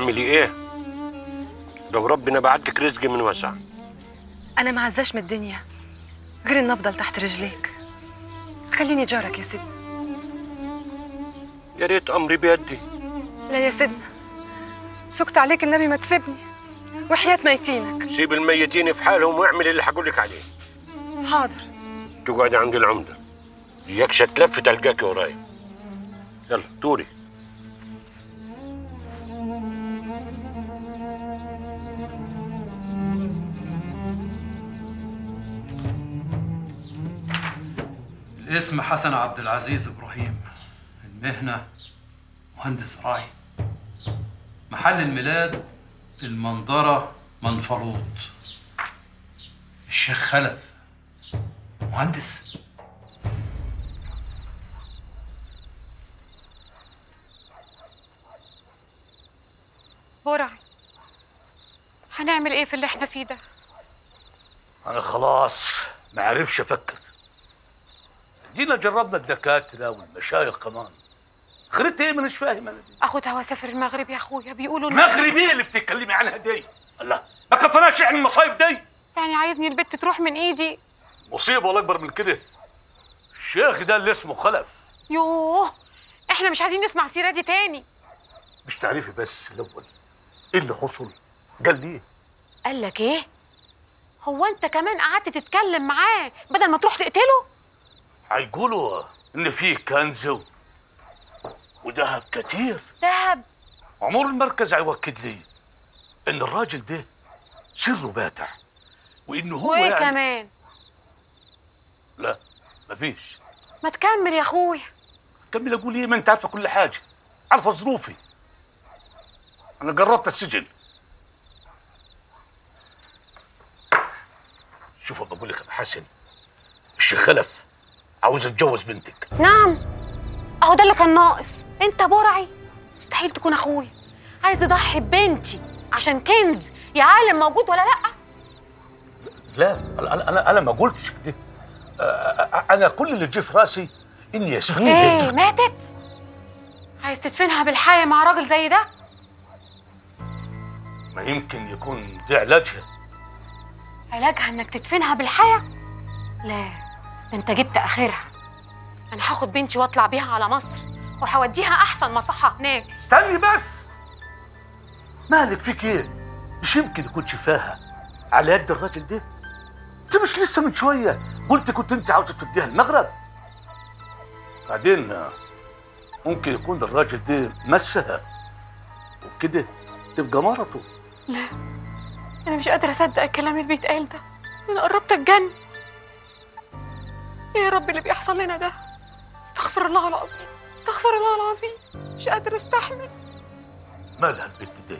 تعملي ايه لو ربنا بعتك رزق من وسع انا ما عزاش من الدنيا غير ان افضل تحت رجليك خليني جارك يا سيدنا يا ريت امري بيدي لا يا سيدنا سكت عليك النبي ما تسيبني وحياة ميتينك سيب الميتين في حالهم واعمل اللي هقول لك عليه حاضر تقعدي عند العمده يكشى تلف تلقاكي وراي يلا طوري الاسم حسن عبد العزيز ابراهيم المهنه مهندس راعي محل الميلاد المنظره منفلوط الشيخ خلف مهندس برعي هنعمل ايه في اللي احنا فيه ده انا خلاص ما عرفش افكر جينا جربنا الدكاتره والمشايخ كمان خريت ايه مانيش فاهم انا دي اخدها واسافر المغرب يا اخويا بيقولوا إن- مغرب ايه اللي بتتكلمي عنها دي الله ما كفناش احنا المصايب دي يعني عايزني البت تروح من ايدي مصيبه ولا اكبر من كده الشيخ ده اللي اسمه خلف يوه احنا مش عايزين نسمع سيرة دي تاني مش تعرفي بس الاول ايه اللي حصل قال لي إيه؟ قال لك ايه هو انت كمان قعدت تتكلم معاه بدل ما تروح تقتله هيقولوا ان فيه كنز و- وذهب كتير دهب عمر المركز هيوكد لي ان الراجل ده سره باتع وانه هو وايه يعني كمان لا مفيش ما تكمل يا اخويا كمل اقول ايه ما انت عارفه كل حاجه عارفه ظروفي انا جربت السجن شوف أبقى بقول لك يا أبو حسن الشيخ خلف عاوز اتجوز بنتك نعم اهو ده اللي كان ناقص انت برعي مستحيل تكون اخويا عايز تضحي ببنتي عشان كنز يا عالم موجود ولا لا لا انا انا انا ما قلتش كده آه، آه، انا كل اللي جه في راسي ان ياسمين ايه بنتك ماتت عايز تدفنها بالحياة مع راجل زي ده ما يمكن يكون ده علاجها علاجها انك تدفنها بالحياة لا ده انت جبت اخرها انا هاخد بنتي واطلع بيها على مصر وهوديها احسن مصحة هناك استني بس مالك فيك ايه مش يمكن يكون شفاها على يد الراجل ده انت مش لسه من شويه قلت كنت انت عاوزه توديها المغرب بعدين آه، ممكن يكون الراجل ده مسها وكده تبقى مرته لا انا مش قادرة اصدق الكلام اللي بيتقال ده انا قربت اتجن ايه يا رب اللي بيحصل لنا ده استغفر الله العظيم استغفر الله العظيم مش قادرة استحمل مالها البنت دي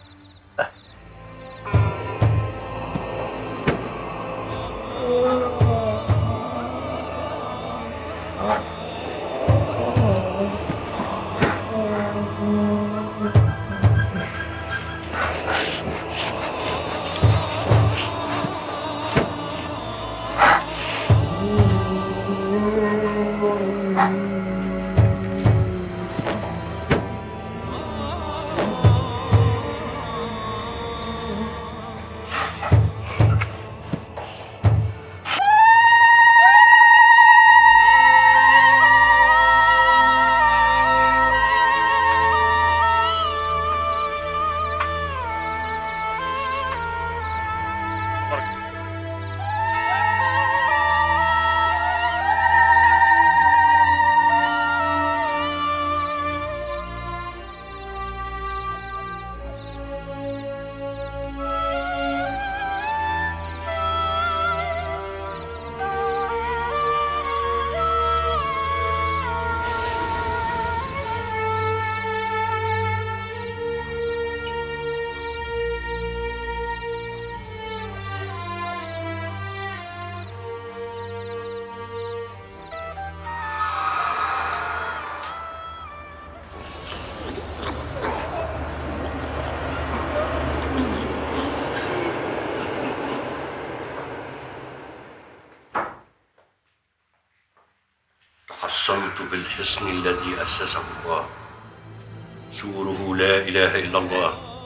تحصنت بالحصن الذي أسسه الله سوره لا إله إلا الله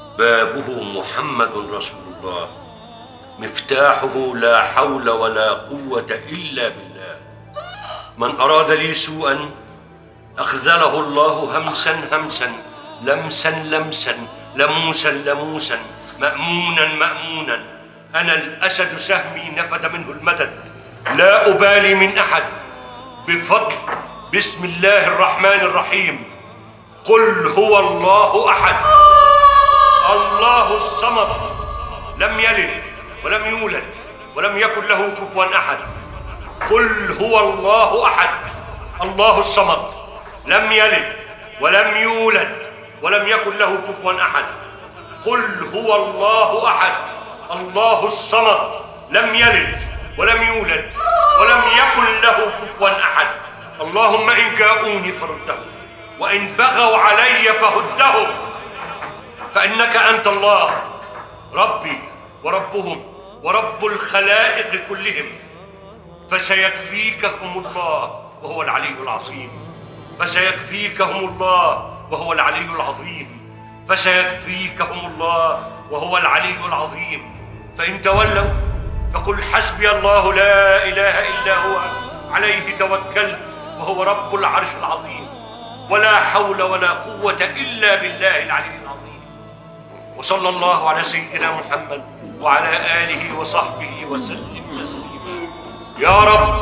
بابه محمد رسول الله مفتاحه لا حول ولا قوة إلا بالله من أراد لي سوءا أخذله الله همسا همسا لمسا لمسا لموسا لموسا مأمونا مأمونا أنا الأسد سهمي نفد منه المدد لا أبالي من أحد بفضل بسم الله الرحمن الرحيم قل هو الله أحد الله الصمد لم يلد ولم يولد ولم يكن له كفوا أحد قل هو الله أحد الله الصمد لم يلد ولم يولد ولم يكن له كفوا أحد قل هو الله أحد الله الصمد لم يلد ولم يولد ولم يكن له كفوا أحد اللهم إن جاءوني فردهم وإن بغوا علي فهدهم فإنك أنت الله ربي وربهم ورب الخلائق كلهم فسيكفيكهم الله وهو العلي العظيم فسيكفيكهم الله وهو العلي العظيم فسيكفيكهم الله وهو العلي العظيم فإن تولوا فقل حسبي الله لا إله إلا هو عليه توكلت وهو رب العرش العظيم ولا حول ولا قوة إلا بالله العلي العظيم وصلى الله على سيدنا محمد وعلى آله وصحبه وسلم تسليما يا رب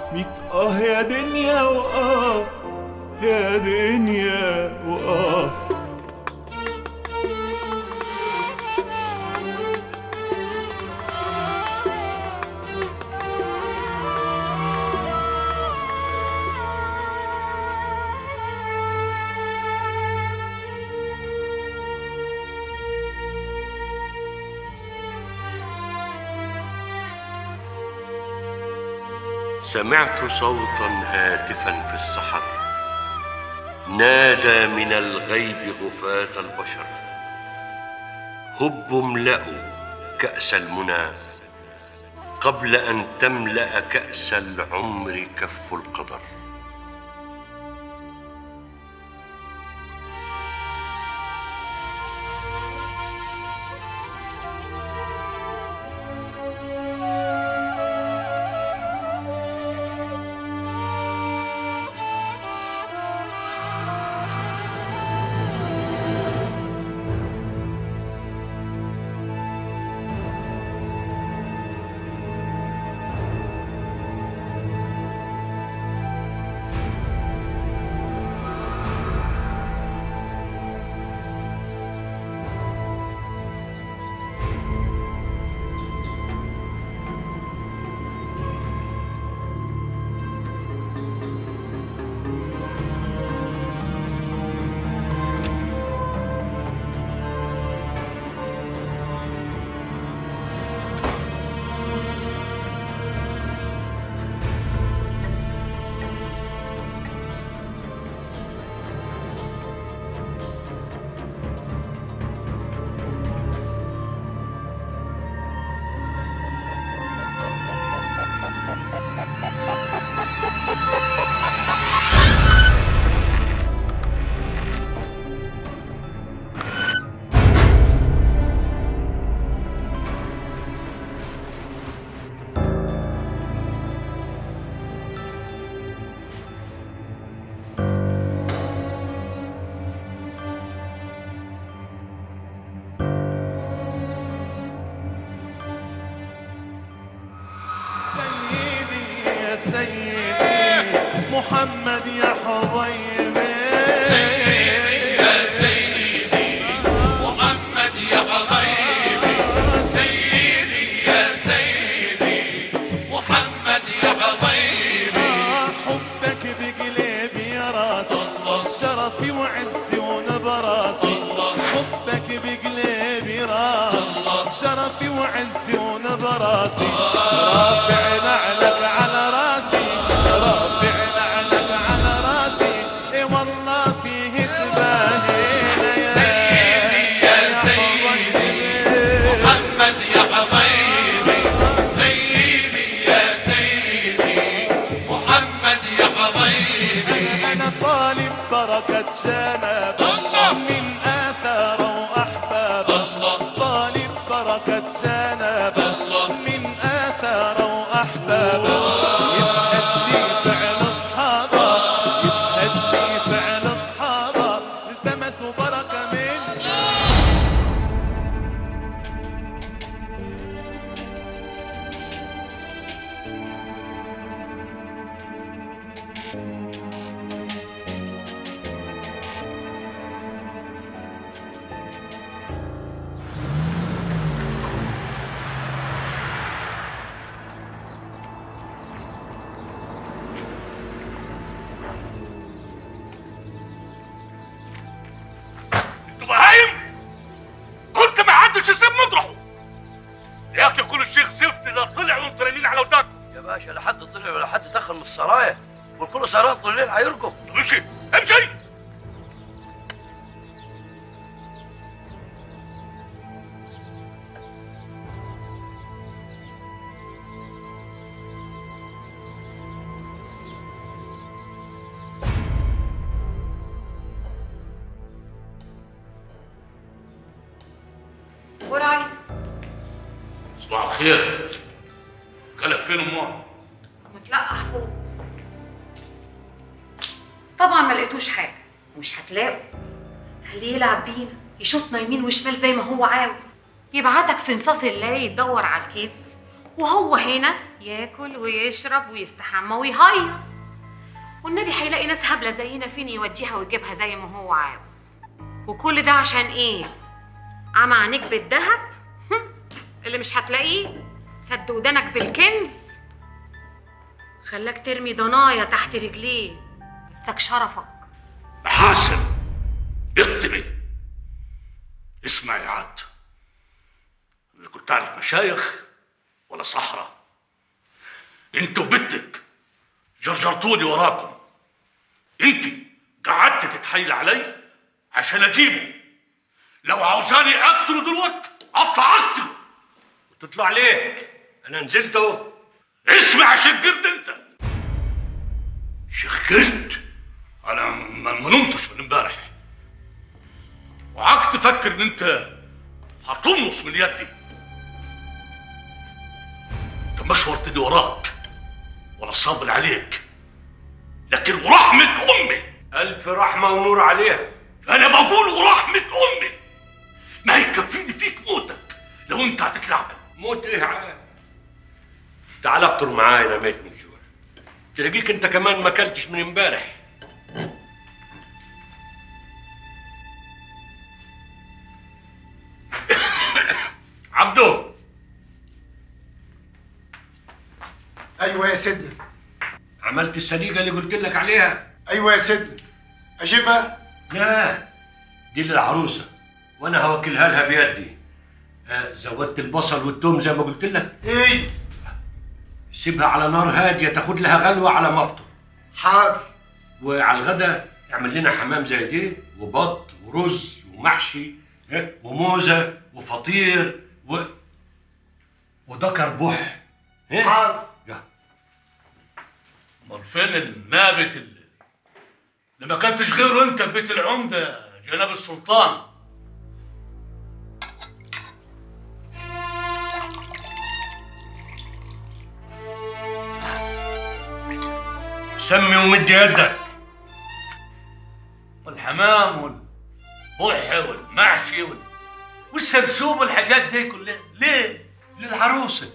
ميت اه يا دنيا واه يا دنيا واه سمعت صوتا هاتفا في السحر نادى من الغيب غفاة البشر هب املأوا كأس المنى قبل أن تملأ كأس العمر كف القدر سيدي يا سيدي محمد يا حبيبي يا سيدي محمد يا حبيبي سيدي يا سيدي محمد يا حبيبي حبك بقلبي يا راسي شرفي وعزي ونبراسي حبك بقلبي راسي شرفي وعزي ونبراسي رافع نعلك على راسي رافع نعلك على راسي اي والله فيه تباهينا يا سيدي يا سيدي محمد يا حبيبي سيدي يا سيدي محمد يا حبيبي انا طالب بركة شنب الله. من اثار واحباب طالب بركة شنب من اثار واحباب يشهد لي فعل اصحابه يشهد لي فعل اصحابه التمسوا بركة من تبقى هايم قلت ما حدش يسيب مطرحه يا اخي كل الشيخ زفت لا طلع وانتوا نايمين على وداكم يا باشا لا حد طلع ولا حد دخل من السرايا والكل سهران طول الليل هيرقب طب امشي امشي وراي صباح الخير خلف فين امها متلقح فوق طبعا ما لقيتوش حاجه ومش هتلاقوا خليه يلعب بينا يشوطنا يمين وشمال زي ما هو عاوز يبعتك في نصاص الليل تدور على الكنز وهو هنا ياكل ويشرب ويستحمى ويهيص والنبي هيلاقي ناس هبله زينا فين يوديها ويجيبها زي ما هو عاوز وكل ده عشان ايه عمى عينيك بالذهب هم، اللي مش هتلاقيه سد ودانك بالكنز خلاك ترمي ضنايا تحت رجليه استك شرفك حاسن اكتبي اسمع يا عاد انا كنت اعرف مشايخ ولا صحراء انت وبنتك جرجرتوني وراكم انت قعدت تتحايل علي عشان اجيبه لو عاوزاني اقتله دلوقتي اطلع اقتله تطلع ليه؟ انا نزلت اهو اسمع عشان قرد انت شيخ قرد انا ما ما نمتش من امبارح وعاك تفكر ان انت هتمص من يدي انت مش ورطني وراك ولا صابر عليك لكن ورحمة امي الف رحمه ونور عليها انا بقول ورحمة امي ما يكفيني فيك موتك لو انت هتتلعب موت ايه عاد تعال افطر معايا انا ميت من الجوع تلاقيك انت كمان ما اكلتش من امبارح عبدو ايوه يا سيدنا عملت السليقه اللي قلت لك عليها ايوه يا سيدنا اجيبها لا دي للعروسه وانا هوكلها لها بيدي آه، زودت البصل والثوم زي ما قلت لك ايه سيبها على نار هاديه تاخد لها غلوه على ما افطر حاضر وعلى الغدا اعمل لنا حمام زي دي وبط ورز ومحشي ها، وموزه وفطير و ودكر بح ها؟ حاضر يا. امال فين النابت اللي اللي ما كنتش غيره انت في بيت العمده جناب السلطان سمي ومد يدك والحمام والبح والمحشي وال... والسرسوم والحاجات دي كلها ليه؟ للعروسه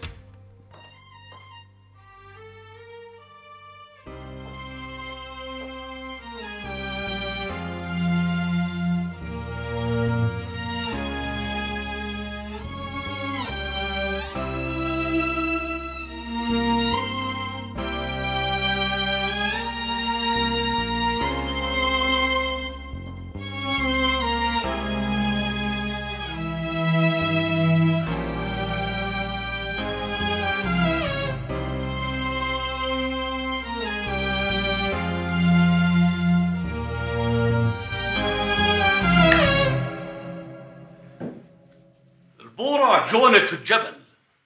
البورة جونت في الجبل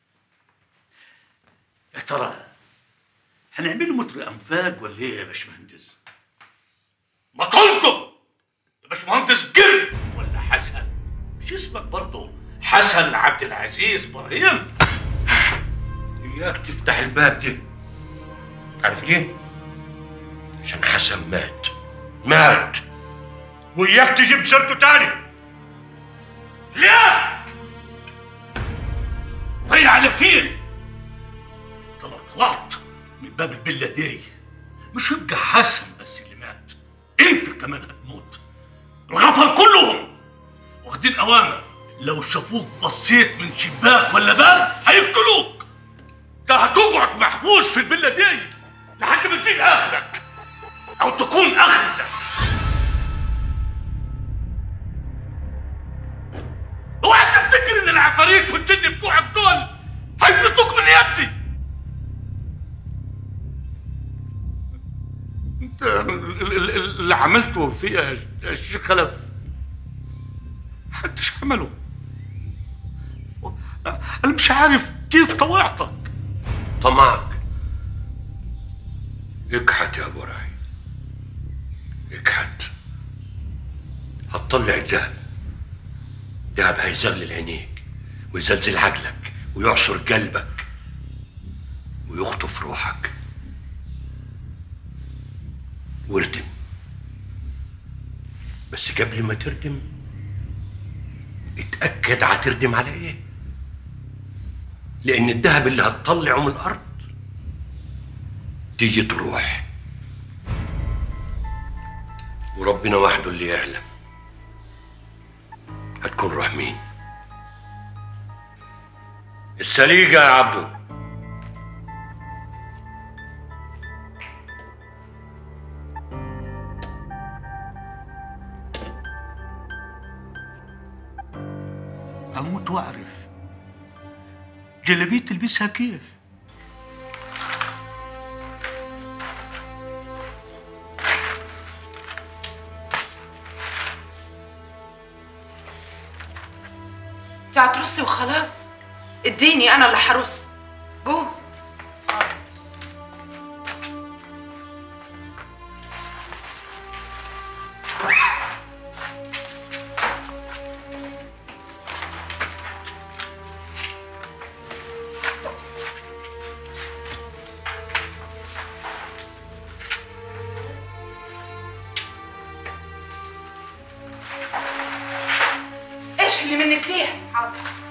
يا ترى هنعمل متر انفاق ولا ايه يا باشمهندس؟ بطلتم يا باشمهندس قرد ولا حسن مش اسمك برضه حسن عبد العزيز ابراهيم اياك تفتح الباب ده عارف ليه؟ عشان حسن مات مات وإياك تجيب سيرته تاني لا وهي على فين؟ طلع طلعت من باب الفيلا دي مش يبقى حسن بس اللي مات انت كمان هتموت الغفر كلهم واخدين اوامر لو شافوك بصيت من شباك ولا باب هيقتلوك ده هتقعد محبوس في الفيلا دي لحد ما تجيب اخرك او تكون اخرك اوعى تفتكر ان العفاريت والجن بتوعك دول هيفلتوك من يدي انت ال- ال- ال- اللي عملته فيها يا الشيخ خلف محدش عمله انا مش عارف كيف طوعتك طمعك اكحت يا ابو راعي اكحت هتطلع الدهب الدهب هيزغلل عينيك ويزلزل عقلك ويعصر قلبك ويخطف روحك واردم بس قبل ما تردم اتأكد هتردم على ايه لأن الذهب اللي هتطلعه من الأرض تيجي تروح وربنا وحده اللي يعلم هتكون روح مين السليقة يا عبدو اموت واعرف جلابيه تلبسها كيف انت هترصي وخلاص اديني انا اللي هرص قوم ايش اللي منك ليه حاضر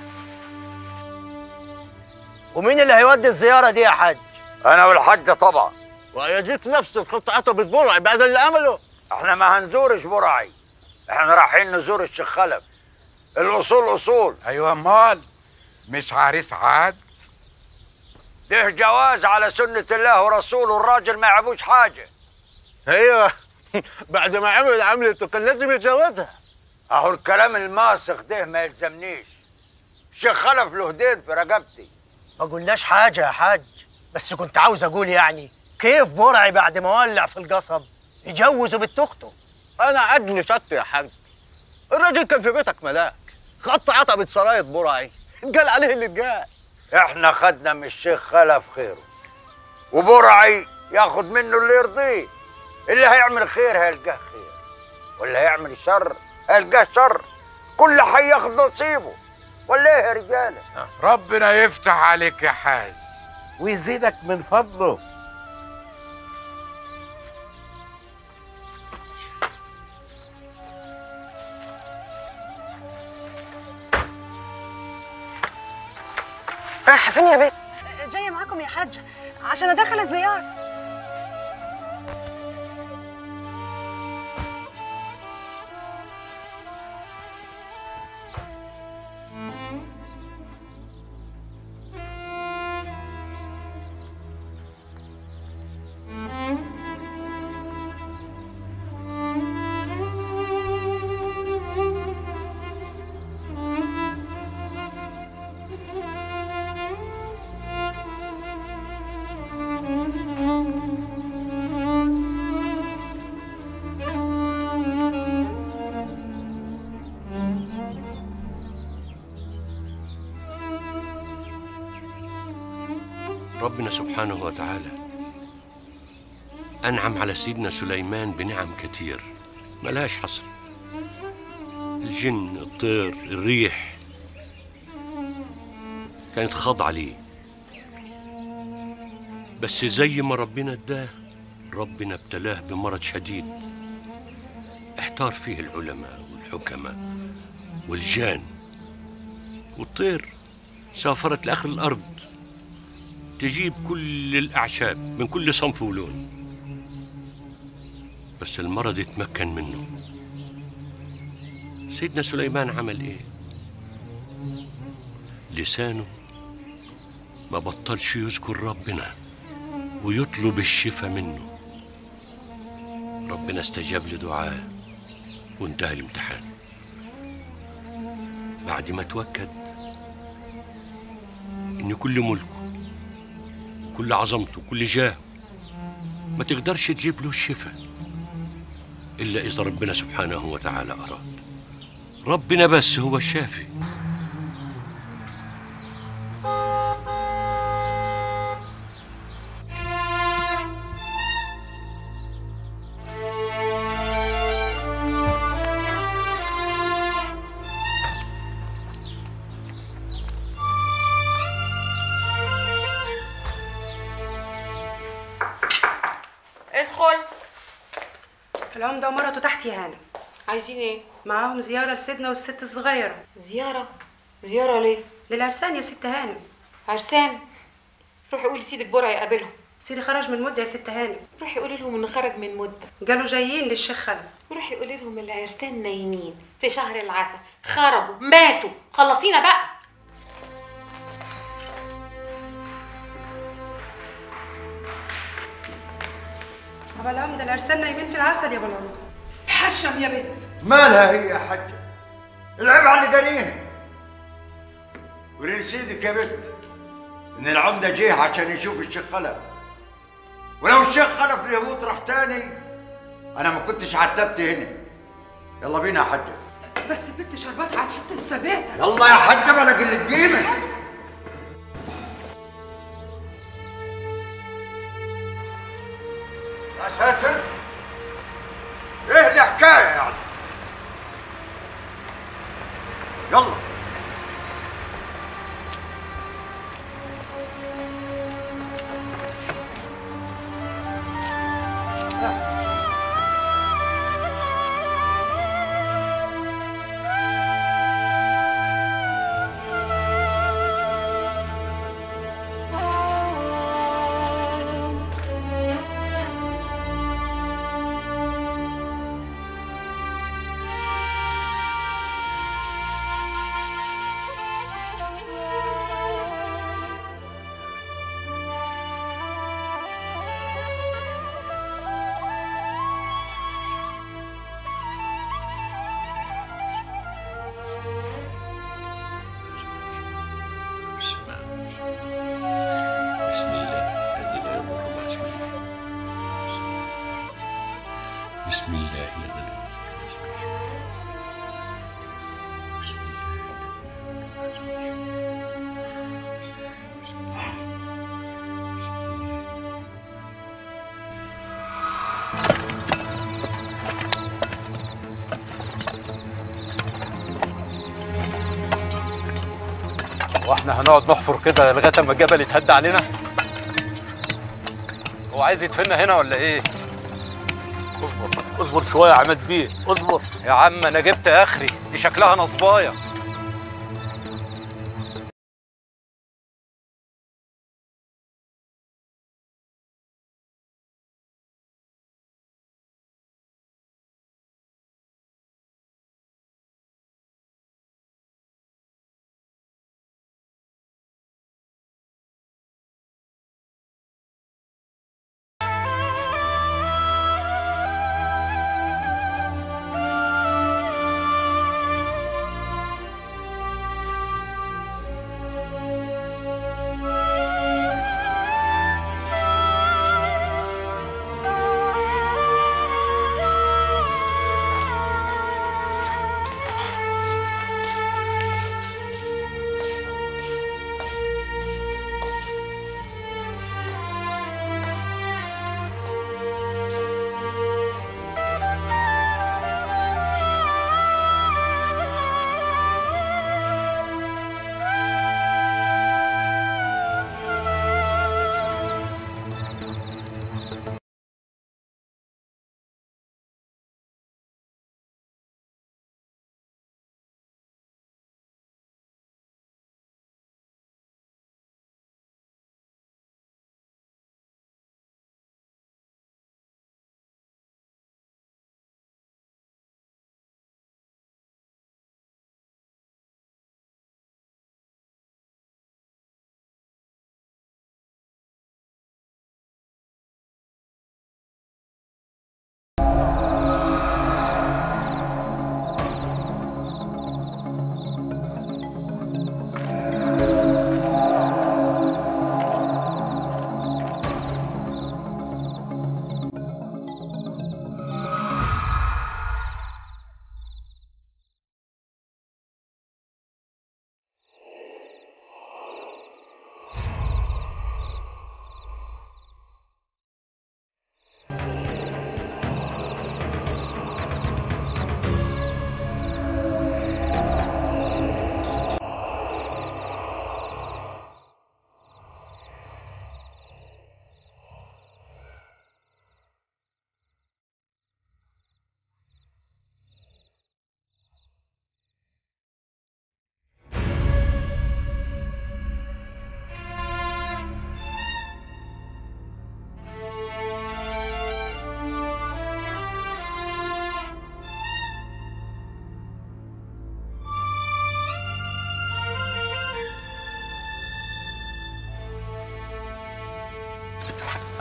ومين اللي هيودي الزيارة دي يا حاج؟ انا والحاجه طبعا ويجيك نفس الخط عطب البرع بعد اللي عمله احنا ما هنزورش برعي احنا رايحين نزور الشيخ خلف الاصول اصول ايوه امال مش عريس عاد ده جواز على سنه الله ورسوله الراجل ما يعبوش حاجه ايوه بعد ما عمل عملته كان لازم يتجوزها اهو الكلام الماسخ ده ما يلزمنيش الشيخ خلف له دين في رقبتي ما قلناش حاجة يا حاج بس كنت عاوز اقول يعني كيف برعي بعد ما ولع في القصب يجوزوا بنت اخته انا عدني شط يا حاج الراجل كان في بيتك ملاك خط عتبة سراية برعي قال عليه اللي اتقال احنا خدنا من الشيخ خلف خيره وبرعي ياخد منه اللي يرضيه اللي هيعمل خير هيلقاه خير واللي هيعمل شر هيلقاه شر كل حي ياخد نصيبه ولا ايه يا رجاله ربنا يفتح عليك يا حاج ويزيدك من فضله رايحه فين يا بنت جايه معاكم يا حاج عشان ادخل الزيارة ربنا سبحانه وتعالى أنعم على سيدنا سليمان بنعم كتير ملهاش حصر الجن الطير الريح كانت خاضعة ليه بس زي ما ربنا اداه ربنا ابتلاه بمرض شديد احتار فيه العلماء والحكماء والجان والطير سافرت لآخر الأرض تجيب كل الأعشاب من كل صنف ولون بس المرض اتمكن منه سيدنا سليمان عمل ايه لسانه ما بطلش يذكر ربنا ويطلب الشفاء منه ربنا استجاب لدعاه وانتهى الامتحان بعد ما توكد ان كل ملكه كل عظمته كل جاهه ما تقدرش تجيب له الشفاء إلا إذا ربنا سبحانه وتعالى أراد ربنا بس هو الشافي ادخل العمدة ومرته تحت يا هانم عايزين ايه معاهم زيارة لسيدنا والست الصغيرة زيارة زيارة ليه للعرسان يا ست هانم عرسان روحي قولي سيدك برع يقابلهم سيدي خرج من مده يا ست هاني روحي قولي لهم انه خرج من مده قالوا جايين للشيخ خلف روحي قولي لهم العرسان نايمين في شهر العسل خرجوا ماتوا خلصينا بقى ابو العمده العرسان نايمين في العسل يا ابو العمده تحشم يا بنت مالها هي يا حجة العيب على اللي قاريها ولين سيدك يا بنت ان العمدة جه عشان يشوف الشيخ خلف ولو الشيخ خلف له يموت راح تاني انا ما كنتش عتبت هنا يلا بينا يا حجة بس البنت شربات هتحط الثبات يلا يا حجة بلا قلة قيمة يا ساتر ايه الحكاية يعني يلا بسم الله الذي لا يضر مع اسمه شيء بسم الله الذي لا يضر مع اسمه شيء بسم الله الذي لا يضر مع اسمه شيء بسم الله واحنا هنقعد نحفر كده لغايه اما الجبل يتهد علينا هو عايز يدفننا هنا ولا ايه اصبر اصبر شويه يا عماد بيه اصبر يا عم انا جبت اخري دي شكلها نصبايه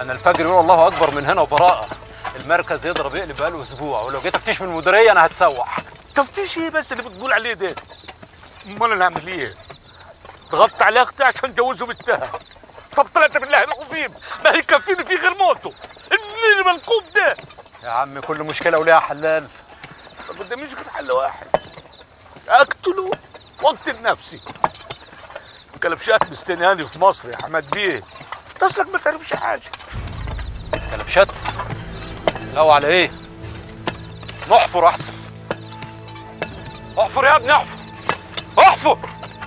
انا الفجر يقول الله اكبر من هنا وبراءه المركز يضرب يقلب بقاله اسبوع ولو جيت افتش من المديريه انا هتسوح تفتيش ايه بس اللي بتقول عليه ده امال انا اعمل ايه ضغطت على اختي عشان جوزه بنتها طب طلعت بالله العظيم ما هيكفيني فيه غير موته ابني المنكوب ده يا عم كل مشكله وليها حلال ما قداميش غير حل واحد اقتله واقتل نفسي كلبشات مستنياني في مصر يا حماد بيه تصلك ما تعرفش حاجه كلبشات لا على ايه نحفر احسن احفر يا ابني احفر احفر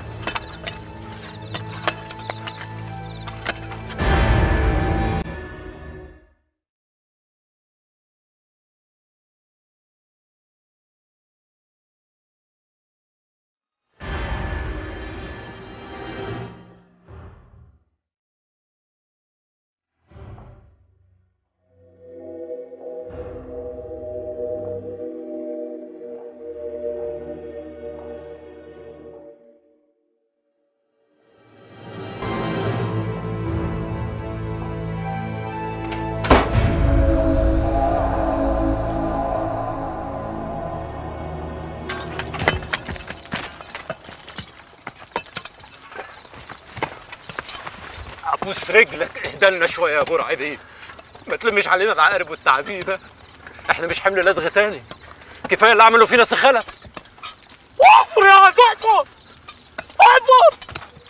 ابوس رجلك اهدى لنا شويه يا برعي بيه ما تلمش علينا العقارب والتعابين احنا مش حمل لدغه تاني كفايه اللي عملوا فينا سخله احفر يا عم احفر احفر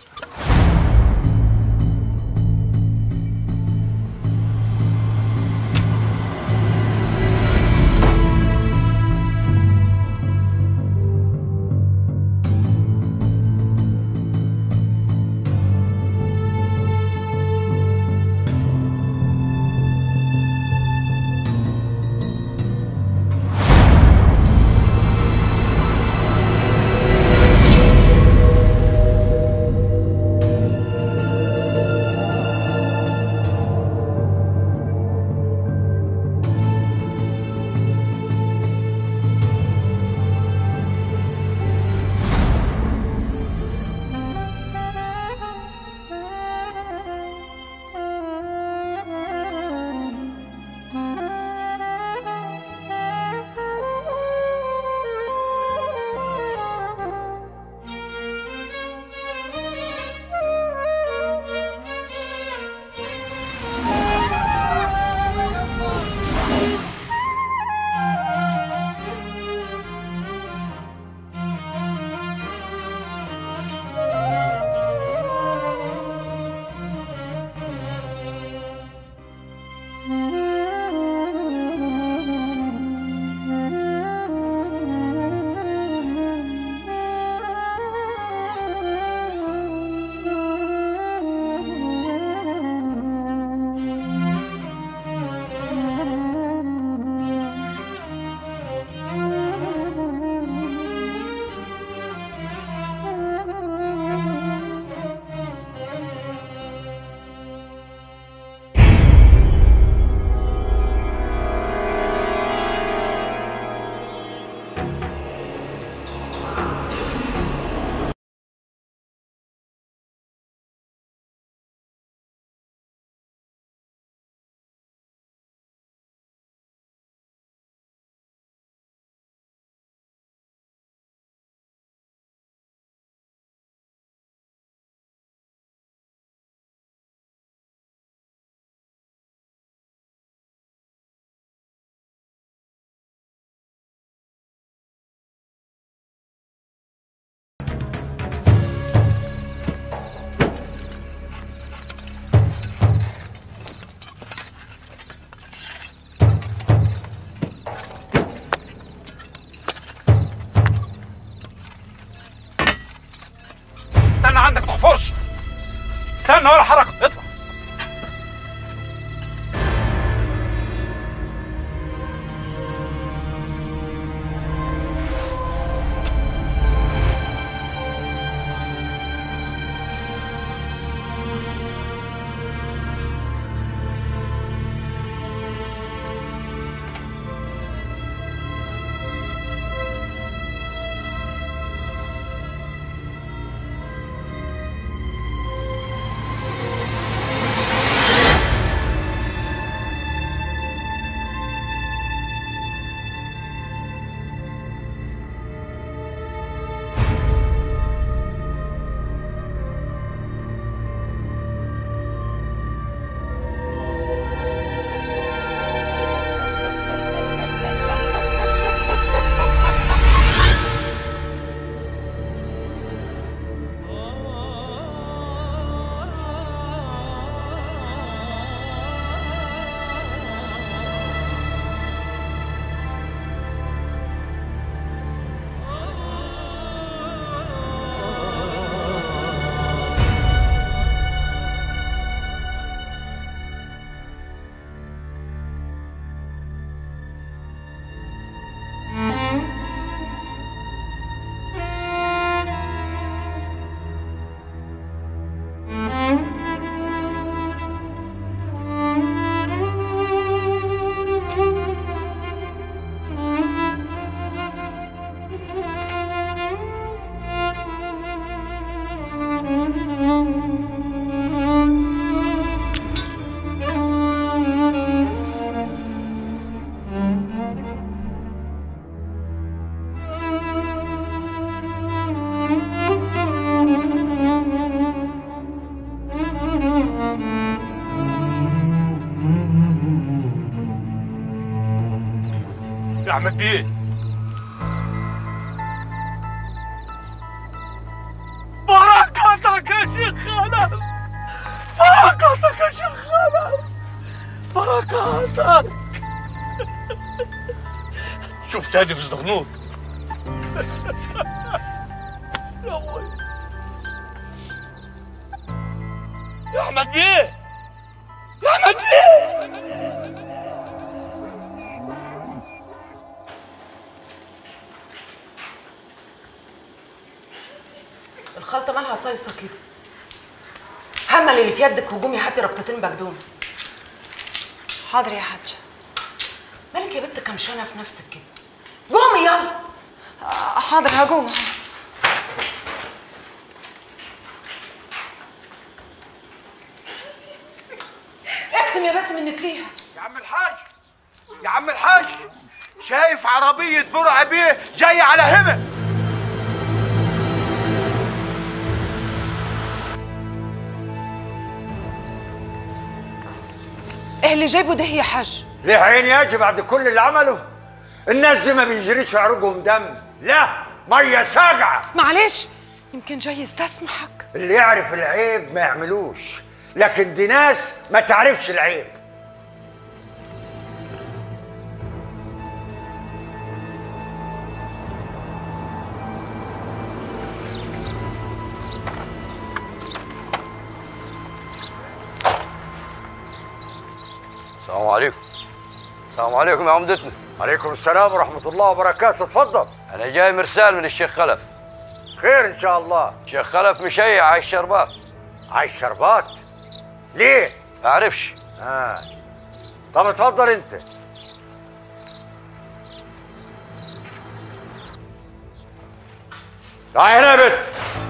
استنى عندك ما تحفرش استنى ولا حركه اطلع يا احمد بيه بركاتك يا شيخ خلف بركاتك يا شيخ خلف بركاتك شوف تاني في الزغنوط يا ابوي يا احمد بيه يا احمد بيه الخلطه مالها صيصه كده همل اللي في يدك وقومي هاتي ربطتين بقدونس حاضر يا حاج مالك يا بنت كمشانه في نفسك كده قومي يلا حاضر هقوم اكتم يا بنت منك ليها يا عم الحاج يا عم الحاج شايف عربية برع بيه جاية على هنا ايه اللي جايبه ده يا حاج ليه عيني ياجي بعد كل اللي عمله الناس دي ما بيجريش في عروقهم دم لا ميه ساقعه معلش يمكن جاي يستسمحك اللي يعرف العيب ما يعملوش لكن دي ناس ما تعرفش العيب السلام عليكم السلام عليكم يا عمدتنا عليكم السلام ورحمة الله وبركاته اتفضل أنا جاي مرسال من الشيخ خلف خير إن شاء الله الشيخ خلف مشيع على الشربات على الشربات ليه؟ ما أعرفش آه طب اتفضل أنت تعالي هنا يا بنت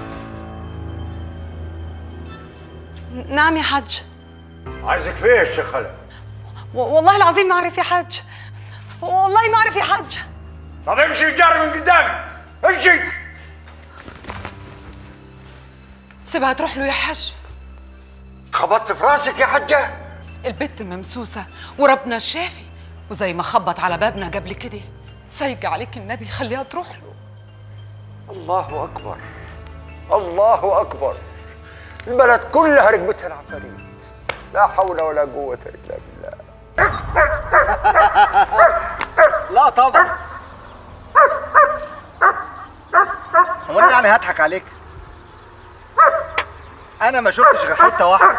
نعم يا حاج عايزك فيه يا شيخ خلف و- والله العظيم ما اعرف يا حاج والله ما اعرف يا حاج طب امشي جاري من قدامي امشي سيبها تروح له يا حاج خبطت في راسك يا حجة البت ممسوسة وربنا الشافي وزي ما خبط على بابنا قبل كده سيج عليك النبي خليها تروح له الله أكبر الله أكبر البلد كلها ركبتها العفاريت لا حول ولا قوة إلا بالله لا طبعا هو انا يعني هضحك عليك انا ما شفتش غير حته واحده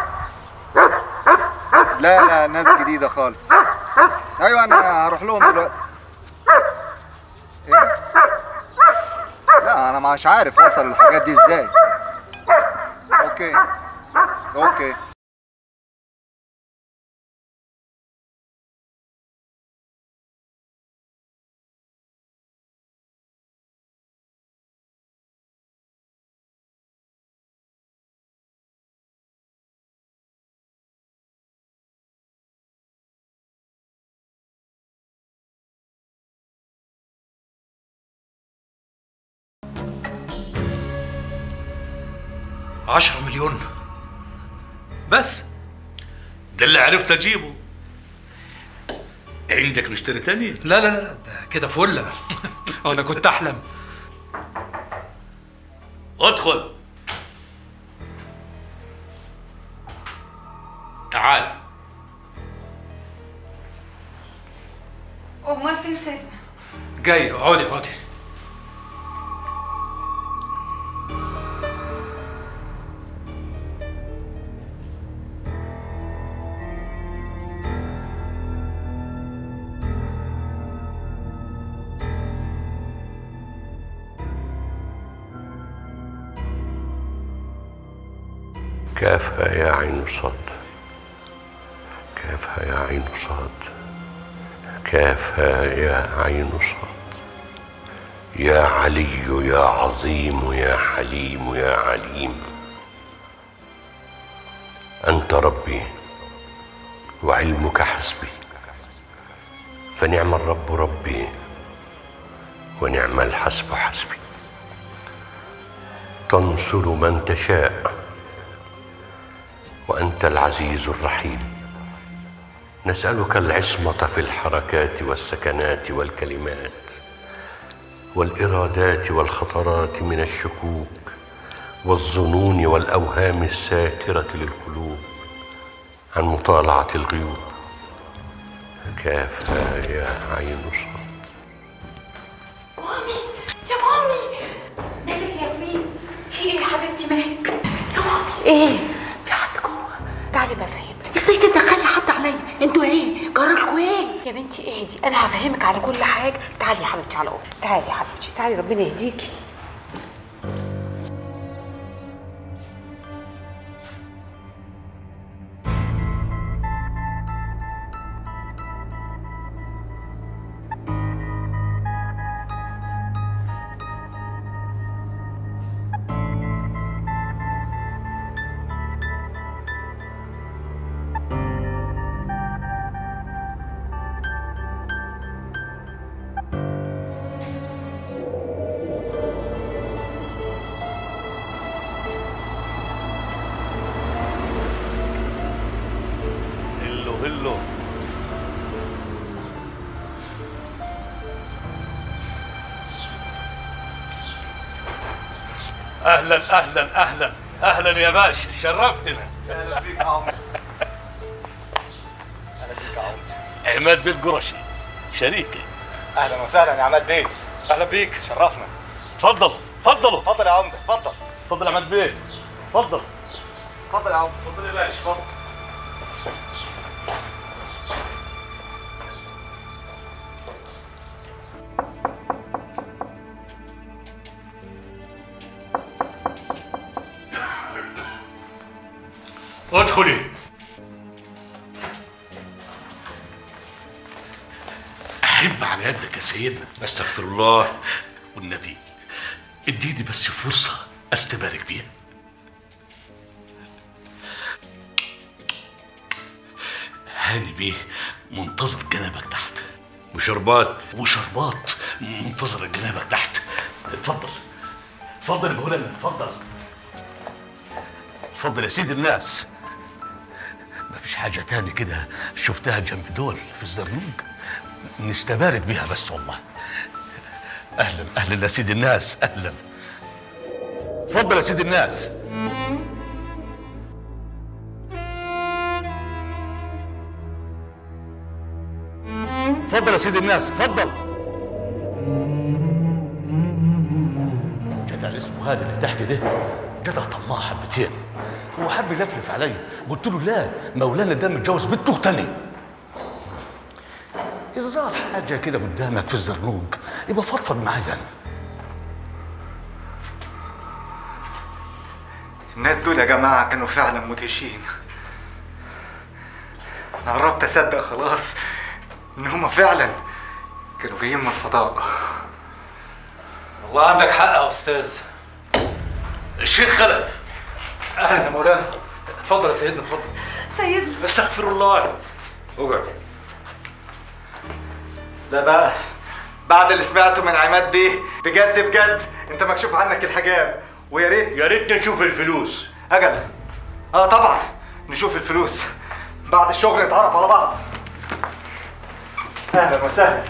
لا لا ناس جديده خالص ايوه انا هروح لهم دلوقتي ايه لا انا مش عارف وصل الحاجات دي ازاي اوكي اوكي عشرة مليون بس ده اللي عرفت اجيبه عندك نشتري تاني لا لا لا ده كده فله انا كنت احلم ادخل تعال امال فين سيدنا جاي اقعدي اقعدي كافها يا عين صاد كافها يا عين صاد كافها يا عين صاد يا علي يا عظيم يا حليم يا عليم أنت ربي وعلمك حسبي فنعم الرب ربي ونعم الحسب حسبي تنصر من تشاء وانت العزيز الرحيم نسألك العصمة في الحركات والسكنات والكلمات والإرادات والخطرات من الشكوك والظنون والأوهام الساترة للقلوب عن مطالعة الغيوب كافها يا عين صاد مامي يا مامي مالك يا ياسمين في ايه يا حبيبتي مالك يا مامي ايه في حد جوه تعالي بفهمك ازاي تدخلي حد عليا انتوا ايه جرالكوا ايه يا بنتي اهدي انا هفهمك على كل حاجه تعالي يا حبيبتي على اوضتي تعالي يا حبيبتي تعالي ربنا يهديكي هلو هلو اهلا اهلا اهلا اهلا يا باشا شرفتنا اهلا بيك يا عمر اهلا بيك يا عمر عماد بن قرشي شريكي اهلا وسهلا يا عماد بيه اهلا بيك شرفنا تفضل تفضلوا اتفضل يا عمده اتفضل تفضل يا عماد بيه تفضل اتفضل يا عمده اتفضل يا باشا اتفضل ادخلي احب على يدك يا سيدنا استغفر الله والنبي اديني بس فرصه استبارك بيها هاني بيه منتظر جنابك تحت وشربات وشربات منتظر جنابك تحت اتفضل اتفضل يا مولانا اتفضل اتفضل يا سيد الناس مفيش حاجة تاني كده شفتها جنب دول في الزرنوج نستبارك بيها بس والله أهلا أهلا يا سيد الناس أهلا اتفضل يا سيد الناس اتفضل يا سيد الناس اتفضل جدع اللي اسمه هاني اللي تحت ده جدع طماع حبتين هو حب يلفلف عليا قلت له لا مولانا ده متجوز بنته تاني اذا ظهر حاجه كده قدامك في الزرنوج يبقى فضفض معايا انا الناس دول يا جماعه كانوا فعلا مدهشين انا قربت اصدق خلاص ان هم فعلا كانوا جايين من الفضاء والله عندك حق يا استاذ الشيخ خلف اهلا يا مولانا اتفضل يا سيدنا اتفضل سيدنا استغفر الله اقعد ده بقى بعد اللي سمعته من عماد بيه بجد بجد انت مكشوف عنك الحجاب ويا ريت يا ريت نشوف الفلوس اجل اه طبعا نشوف الفلوس بعد الشغل نتعرف على بعض اهلا وسهلا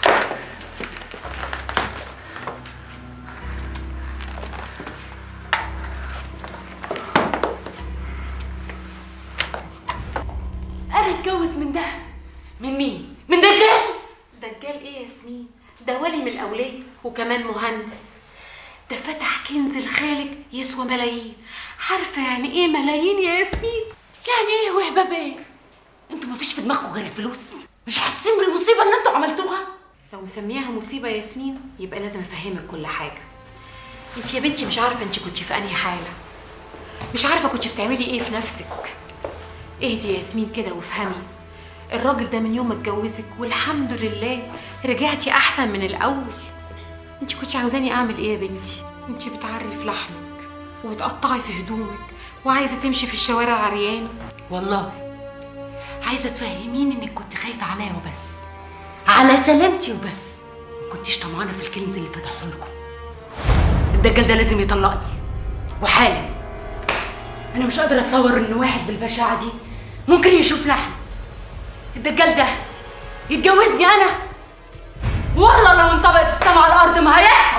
انا اتجوز من ده من مين من دجال دجال ايه يا ياسمين ده ولي من الاولياء وكمان مهندس ده فتح كنز الخالق يسوى ملايين عارفه يعني ايه ملايين يا ياسمين يعني ايه وهبه ايه انتوا مفيش في دماغكم غير الفلوس مش حاسين بالمصيبه اللي انتوا عملتوها لو مسمياها مصيبه يا ياسمين يبقى لازم افهمك كل حاجه انت يا بنتي مش عارفه انت كنت في انهي حاله مش عارفه كنت بتعملي ايه في نفسك اهدي يا ياسمين كده وافهمي الراجل ده من يوم ما اتجوزك والحمد لله رجعتي احسن من الاول انت كنت عاوزاني اعمل ايه يا بنتي انت بتعري في لحمك وبتقطعي في هدومك وعايزه تمشي في الشوارع عريانه والله عايزه تفهميني انك كنت خايفه عليا وبس على سلامتي وبس ما كنتيش طمعانه في الكنز اللي فتحه لكم الدجال ده لازم يطلقني وحالا انا مش قادره اتصور ان واحد بالبشاعه دي ممكن يشوف لحم الدجال ده يتجوزني انا والله لو انطبقت السما على الارض ما هيحصل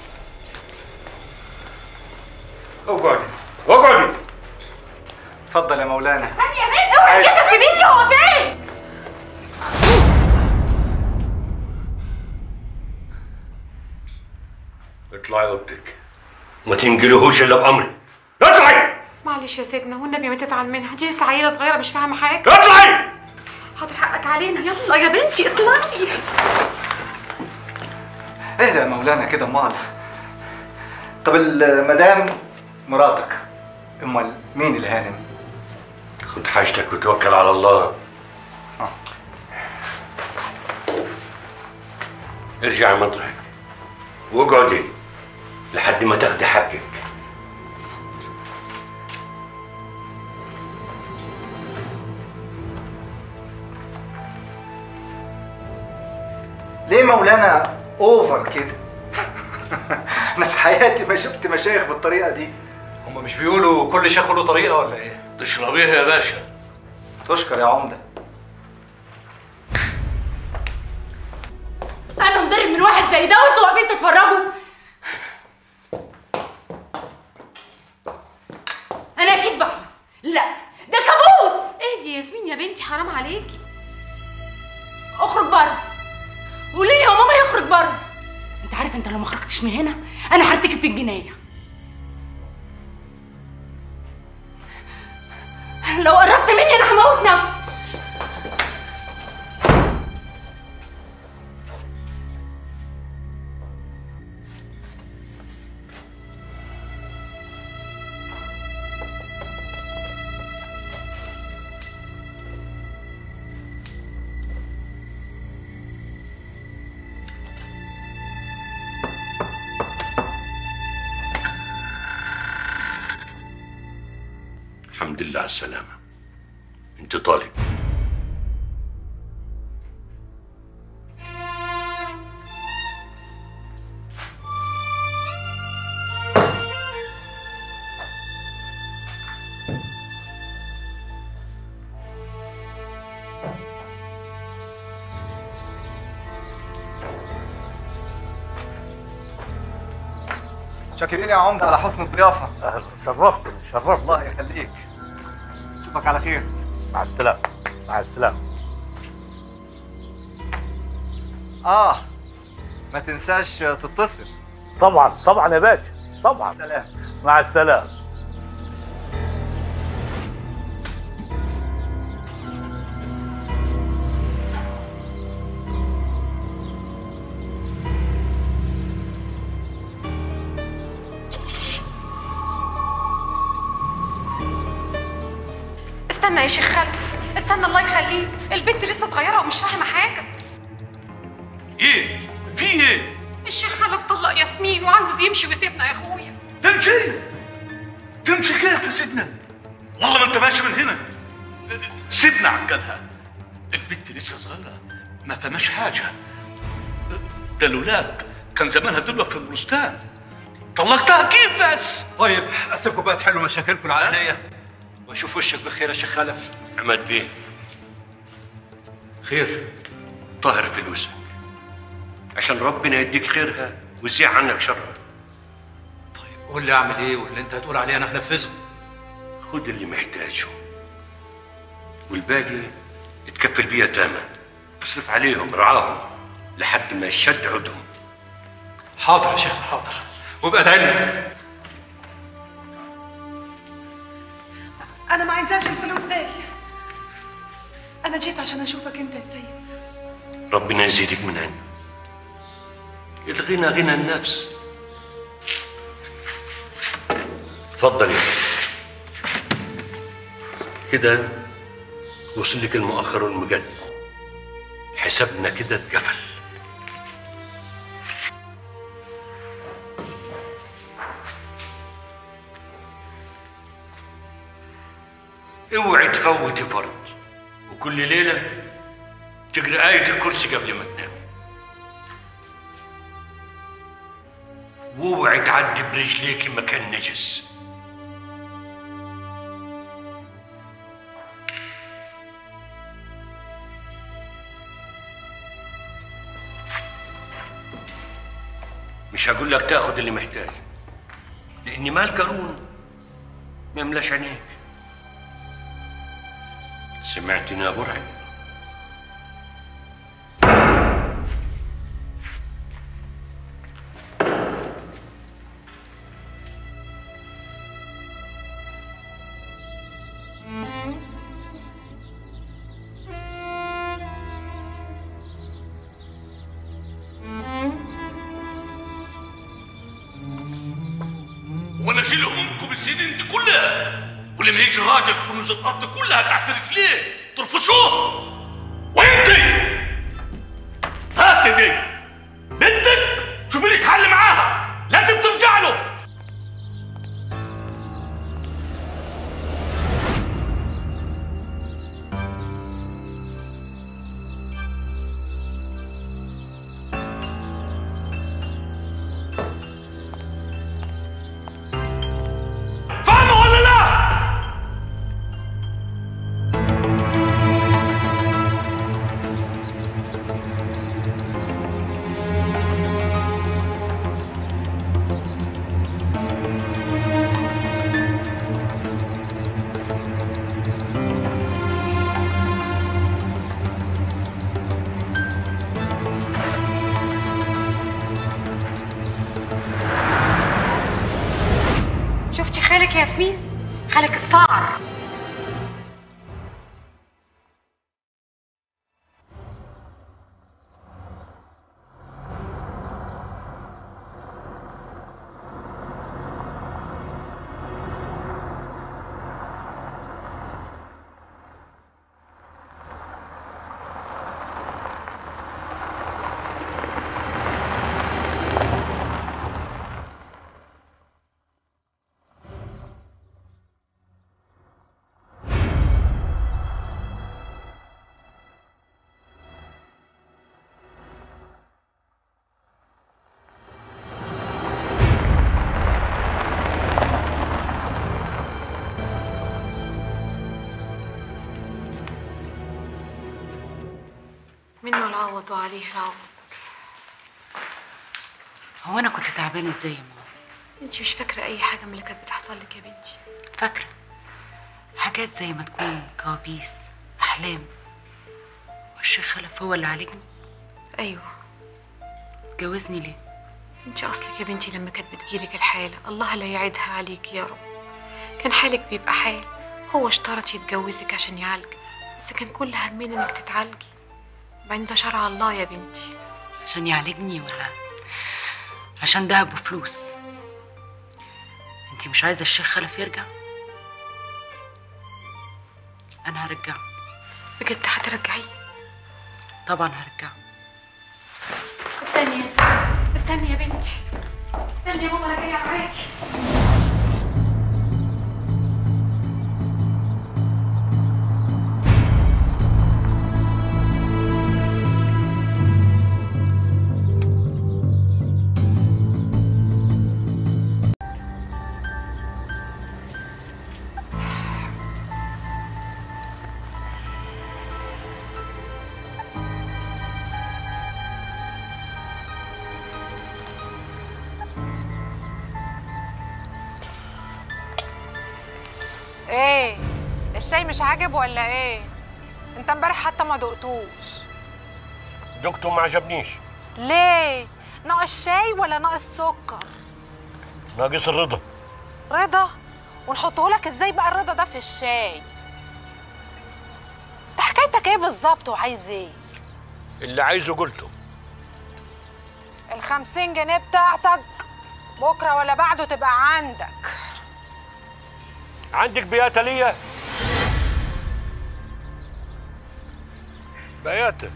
اقعدي اقعدي اتفضل يا مولانا استني يا بنت اوعي كده سيبيني هو فين اطلعي اوضتك ما تنجلهوش الا بامري اطلعي معلش يا سيدنا والنبي ما تزعل منها دي لسه عيله صغيره مش فاهمه حاجه اطلعي حاضر حقك علينا يلا يا بنتي اطلعي اهدى يا مولانا كده امال طب المدام مراتك امال مين الهانم خد حاجتك وتوكل على الله ارجعي مطرحك واقعدي لحد ما تاخدي حقك ليه مولانا اوفر كده انا في حياتي ما شفت مشايخ بالطريقه دي هما مش بيقولوا كل شيخ له طريقه ولا ايه؟ تشربيها يا باشا تشكر يا عمده انا انضرب من واحد زي ده وانتوا واقفين تتفرجوا انا اكيد بحلم لا ده كابوس اهدي يا ياسمين يا بنتي حرام عليكي اخرج بره قولي لي يا ماما يخرج بره انت عارف انت لو ما خرجتش من هنا انا هرتكب في الجنايه لو قربت مني انا هموت نفسي الحمد لله على السلامة انت طالب شاكرين يا عمده على حسن الضيافه شرفتني شرفت الله يخليك اشوفك على خير مع السلامه مع السلامه اه ما تنساش تتصل طبعا طبعا يا باشا طبعا سلام مع السلامه استنى يا شيخ خلف استنى الله يخليك البنت لسه صغيره ومش فاهمه حاجه ايه في ايه الشيخ خلف طلق ياسمين وعاوز يمشي ويسيبنا يا اخويا تمشي تمشي كيف يا سيدنا والله ما انت ماشي من هنا سيبنا عقلها البنت لسه صغيره ما فهمش حاجه ده لولاك كان زمانها دلوقتي في البستان طلقتها كيف بس طيب اسيبكم بقى تحلوا مشاكلكم العائليه واشوف وشك بخير يا شيخ خلف عماد بيه خير طاهر فلوسك عشان ربنا يديك خيرها ويزيع عنك شرها قول لي اعمل ايه واللي انت هتقول عليه انا هنفذه خد اللي محتاجه والباقي اتكفل بيه يتامى اصرف عليهم رعاهم لحد ما يشد عودهم حاضر يا شيخ حاضر وابقى ادعي لنا انا ما عايزاش الفلوس دي انا جيت عشان اشوفك انت يا سيد ربنا يزيدك من عنده الغنى غنى النفس اتفضل يا كده وصل لك المؤخر والمجد حسابنا كده اتقفل اوعي تفوتي فرض وكل ليله تقرا آية الكرسي قبل ما تنامي واوعي تعدي برجليك مكان نجس مش هقول لك تاخد اللي محتاج لان مال قارون ما يملاش عينيك سمعتني يا برعي وانا اشيل همومكم السنين دي كلها ولما يجي راجل كنوز الارض كلها تحت رجليه ترفسوه وانت هات دي بنتك شوفي لك حل معاها لازم ترجع له فاهمه ولا لا؟ شفتي خالك يا ياسمين خالك اتصار منه العوض وعليه العوض هو انا كنت تعبانه ازاي يا ماما انت مش فاكره اي حاجه من اللي كانت بتحصل لك يا بنتي فاكره حاجات زي ما تكون كوابيس احلام والشيخ خلف هو اللي عالجني ايوه اتجوزني ليه انت اصلك يا بنتي لما كانت بتجيلك الحاله الله لا يعيدها عليك يا رب كان حالك بيبقى حال هو اشترط يتجوزك عشان يعالجك بس كان كل همنا انك تتعالجي بعدين ده شرع الله يا بنتي عشان يعالجني ولا عشان دهب وفلوس انتي مش عايزه الشيخ خلف يرجع انا هرجعه بجد هترجعيه طبعا هرجعه استني يا ساره استني يا بنتي استني يا ماما انا جايه معاكي ايه الشاي مش عاجب ولا ايه انت امبارح حتى ما دقتوش دكتور ما عجبنيش ليه ناقص شاي ولا ناقص سكر ناقص الرضا رضا ونحطه لك ازاي بقى الرضا ده في الشاي انت حكايتك ايه بالظبط وعايز ايه اللي عايزه قلته الخمسين جنيه بتاعتك بكره ولا بعده تبقى عندك عندك بياتة ليا بياتة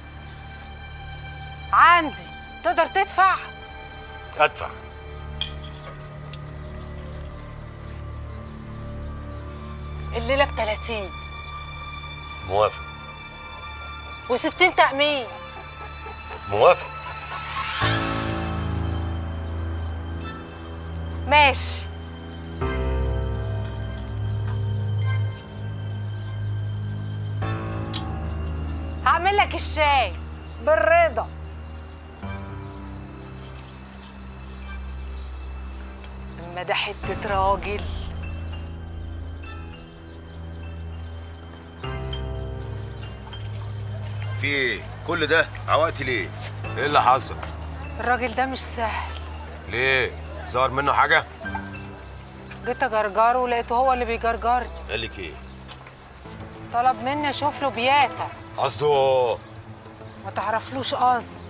عندي تقدر تدفع ادفع الليله ب 30 موافق و60 تأمين موافق ماشي هعمل لك الشاي بالرضا ولا ده حته راجل في ايه؟ كل ده عوقتي ليه؟ ايه اللي حصل؟ الراجل ده مش سهل ليه؟ ظهر منه حاجة؟ جيت اجرجره ولقيته هو اللي بيجرجرني قال لك ايه؟ طلب مني اشوف له بياتا قصده ما تعرفلوش قصد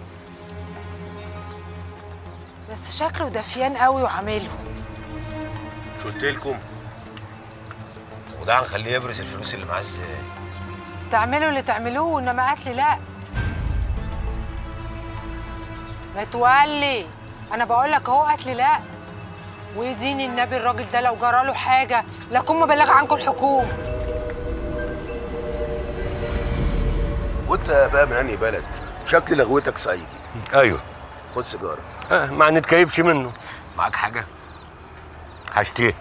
بس شكله دفيان قوي وعامله مش قلت لكم؟ وده هنخليه يبرز الفلوس اللي معاه ازاي؟ تعملوا اللي تعملوه انما قتلي لا ما تولي انا بقول لك اهو قتلي لا ويديني النبي الراجل ده لو جراله حاجه لاكون مبلغ عنكم الحكومه وانت بقى من انهي بلد؟ شكل لغوتك صعيدي ايوه خد سيجاره آه ما نتكيفش منه معاك حاجة؟ هشتيه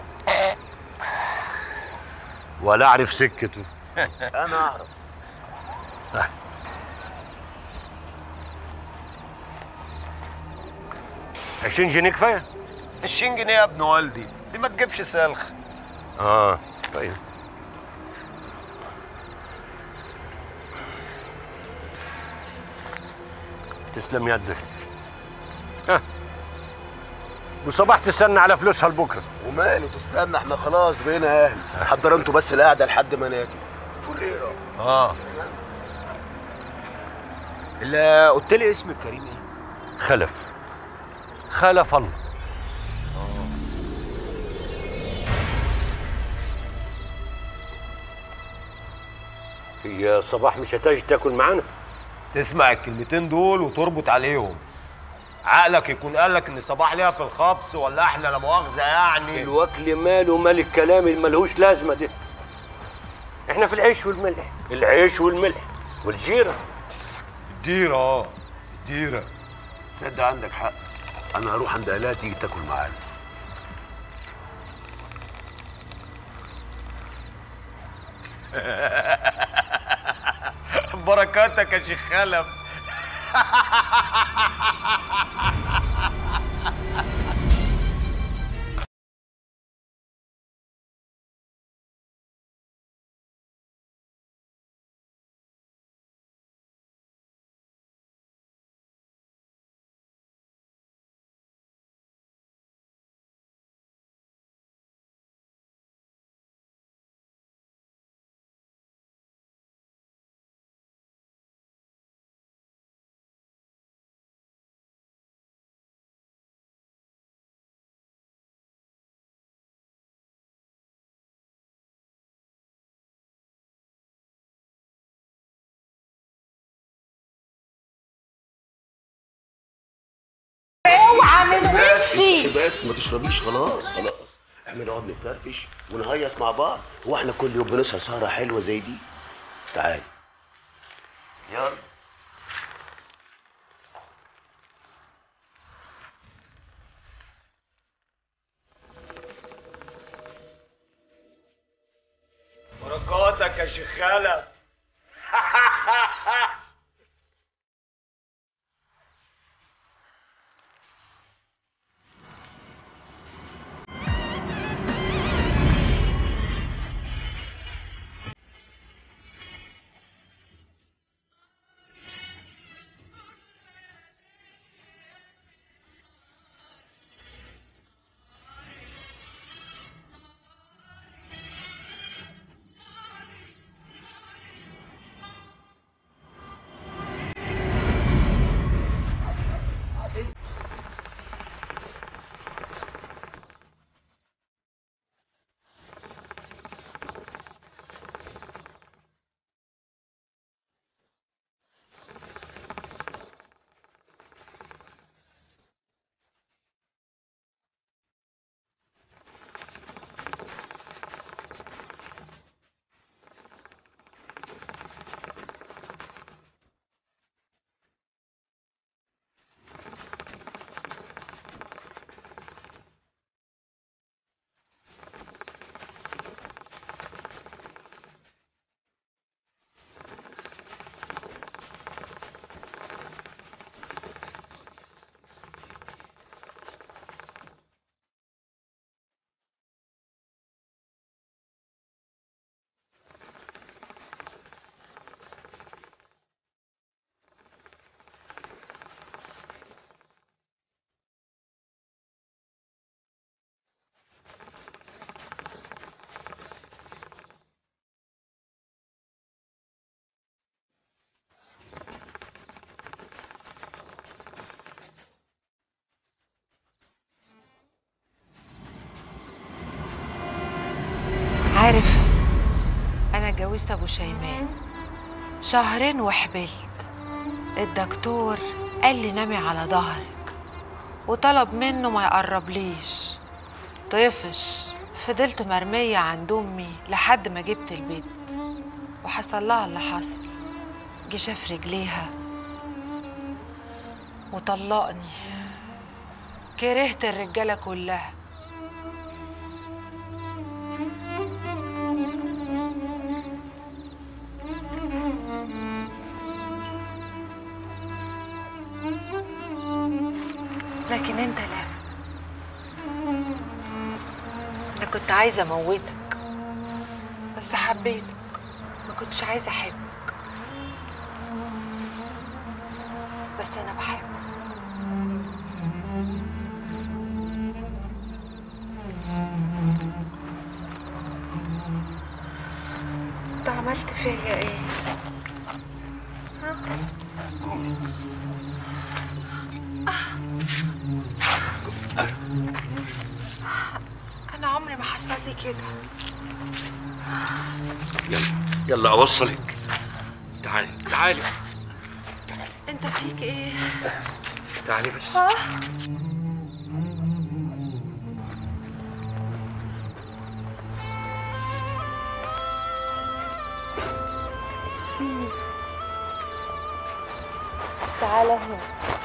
ولا اعرف سكته انا اعرف عشرين جنيه كفايه 20 جنيه يا ابن والدي دي ما تجيبش سلخ اه طيب تسلم يدك ها وصباح تستنى على فلوسها لبكره وماله تستنى احنا خلاص بقينا اهل حضر انتوا بس القعده لحد ما ناجي فريرة اه اللي قلت لي اسم الكريم ايه؟ خلف خلف الله هي صباح مش هتاجي تاكل معانا تسمع الكلمتين دول وتربط عليهم عقلك يكون قال لك ان صباح ليها في الخبز ولا احنا لا مؤاخذه يعني الوكل ماله مال الكلام اللي ملهوش لازمه ده احنا في العيش والملح العيش والملح والجيره الديره اه الديره صدق عندك حق انا هروح عند الاء تيجي تاكل معانا بركاتك يا شيخ خلف اوعى من وشي بس ما تشربيش خلاص خلاص احنا نقعد نفرفش ونهيص مع بعض هو احنا كل يوم بنسهر سهره حلوه زي دي تعالي يلا بركاتك يا شيخ خلف عارف انا اتجوزت ابو شيماء شهرين وحبلت الدكتور قال لي نامي على ظهرك وطلب منه ما يقربليش طفش فضلت مرمية عند أمي لحد ما جبت البيت وحصل لها اللي حصل جه شاف رجليها وطلقني كرهت الرجالة كلها لكن انت لا انا كنت عايزه اموتك بس حبيتك ما كنتش عايزه احبك بس انا بحبك انت عملت فيا ايه ها؟ انا عمري ما حصل لي كده يلا يلا اوصلك تعالي تعالي انت فيك ايه تعالي بس ها تعالى هنا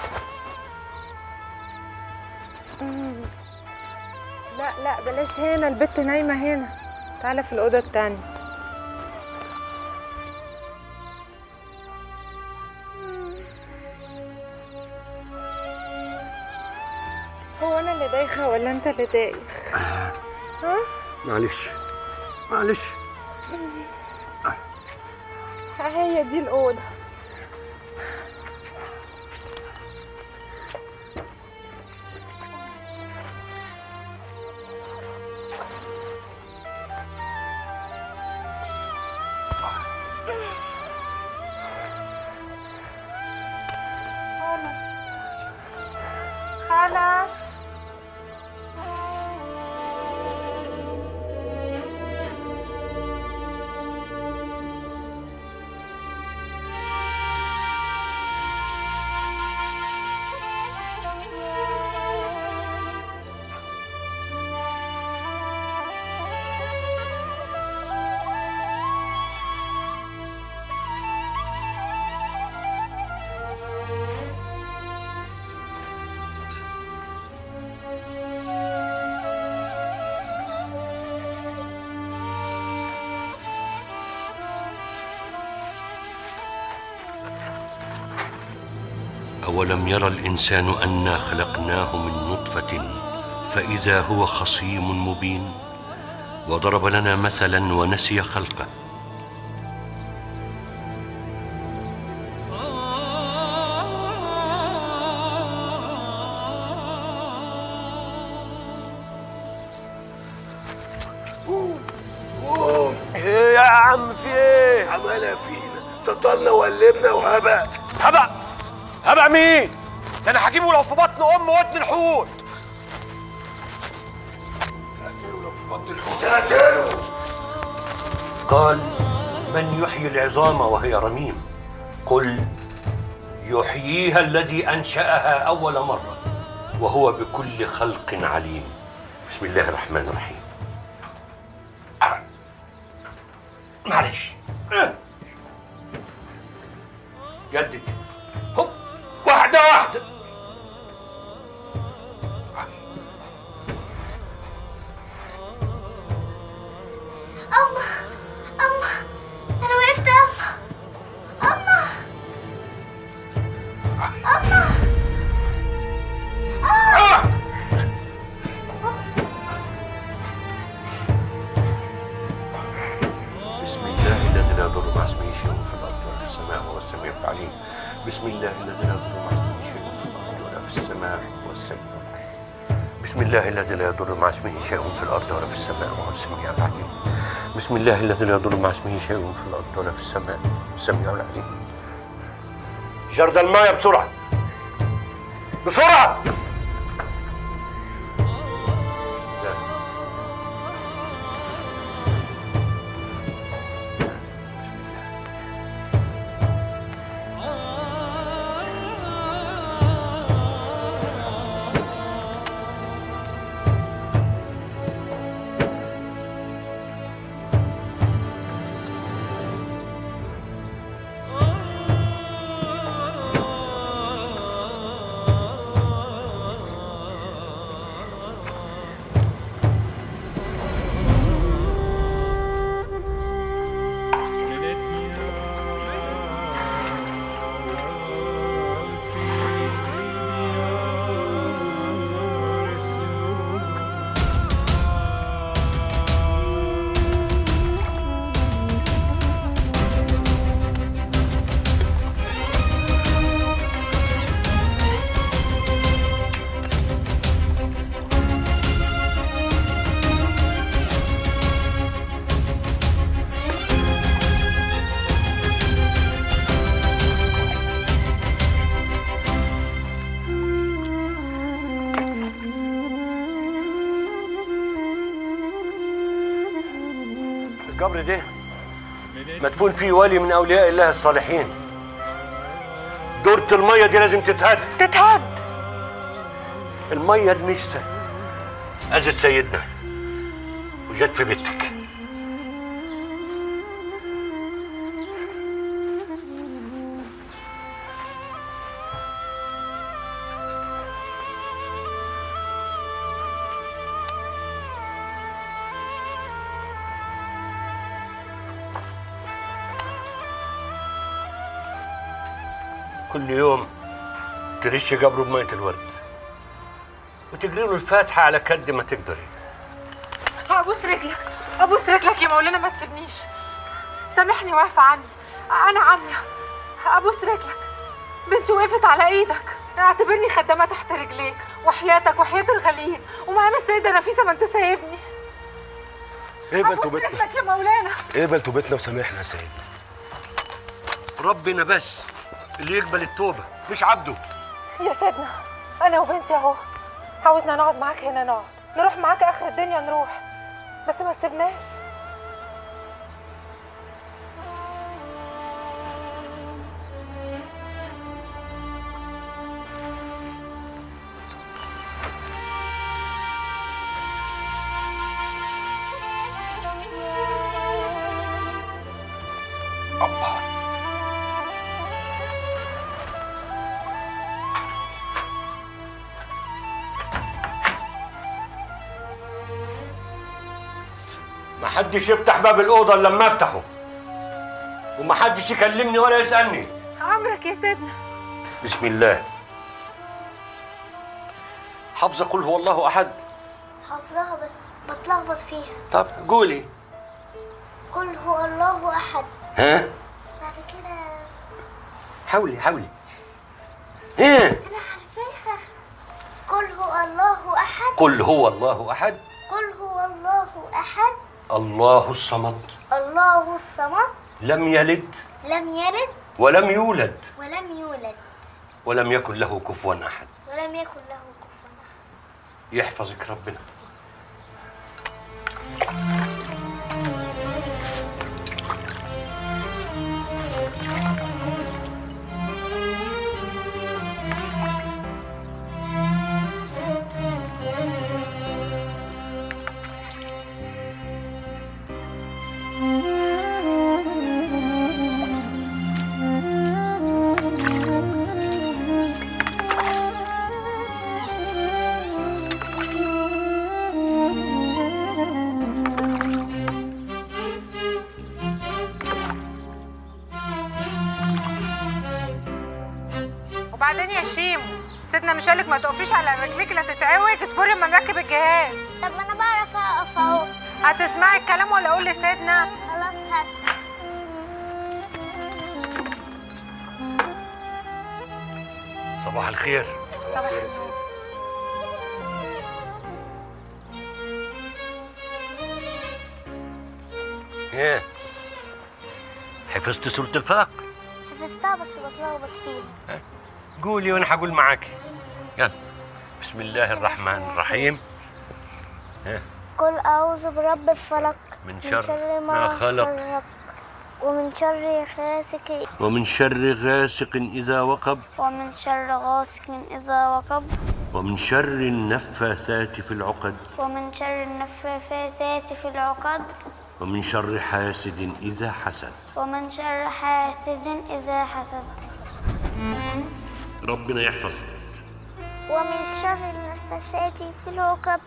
مم. لا لا بلاش هنا البت نايمة هنا تعالى في الأوضة التانية هو أنا اللي دايخة ولا أنت اللي دايخ؟ ها؟ معلش معلش هي دي الأوضة خالة خالة أولم يرى الإنسان أنا خلقناه من نطفة فإذا هو خصيم مبين وضرب لنا مثلا ونسي خلقه قوم قوم ايه يا عم في ايه؟ عمالة فينا سطلنا وقلبنا وهبق هبق هبق مين؟ ده انا هجيبه لو في بطن ام ودن الحوت بطل الحوت هاتله قال من يحيي العظام وهي رميم قل يحييها الذي أنشأها أول مرة وهو بكل خلق عليم بسم الله الرحمن الرحيم معلش آه. يدك هوب واحدة واحدة أما أما أنا وقفت أما أما أما آه. بسم الله الذي لا يضر مع اسمه شيء في الارض ولا في السماء وهو السميع العليم بسم الله الذي لا يضر مع اسمه شيء في الارض ولا في السماء وهو السميع العليم بسم الله الذي لا يضر مع اسمه شيء في الارض ولا في السماء وهو السميع العليم بسم الله الذي لا يضر مع اسمه شيء في الارض ولا في السماء السميع العليم جرد الماء بسرعه بسرعه لا. القبر ده مدفون فيه ولي من اولياء الله الصالحين دورة المية دي لازم تتهد تتهد المية المشتة أذت سيدنا وجت في بيتك كل يوم ترش قبره بمية الورد وتقري له الفاتحة على قد ما تقدري ابوس رجلك ابوس رجلك يا مولانا ما تسيبنيش سامحني واعف عني انا عاميه ابوس رجلك بنتي وقفت على ايدك اعتبرني خدامه تحت رجليك وحياتك وحياه الغاليين ومقام السيده نفيسه ما انت سايبني اقبل ابوس توبتنا رجلك يا مولانا اقبل توبتنا وسامحنا يا سيد ربنا بس اللي يقبل التوبة مش عبده يا سيدنا انا وبنتي اهو عاوزنا نقعد معاك هنا نقعد نروح معاك اخر الدنيا نروح بس ما تسيبناش ما حدش يفتح باب الأوضة إلا لما أفتحه وما حدش يكلمني ولا يسألني عمرك يا سيدنا بسم الله حافظة قل هو الله أحد حافظاها بس بتلخبط فيها طب قولي قل هو الله احد ها بعد كده حاولي حاولي ها انا عارفاها قل هو الله احد قل هو الله أحد قل هو الله احد الله الصمد الله الصمد لم يلد لم يلد ولم يولد ولم يولد ولم يكن له كفوا أحد ولم يكن له كفوا يحفظك ربنا وبعدين يا شيمو سيدنا مش قالك ما تقفيش على رجليك لا تتعوج اصبري لما نركب الجهاز طب ما انا بعرف اقف اهو هتسمعي الكلام ولا اقول لسيدنا خلاص هسمع صباح الخير صباح ايه حفظت سورة الفلق حفظتها بس بتلخبط فيها قولي وانا هقول معاكي يلا بسم الله الرحمن الرحيم ها قل اعوذ برب الفلق من شر ما خلق ومن شر غاسق ومن شر غاسق إذا وقب ومن شر غاسق إذا وقب ومن شر النفاثات في العقد ومن شر النفاثات في العقد ومن شر حاسد إذا حسد ومن شر حاسد إذا حسد ربنا يحفظك ومن شر النفاثات في العقد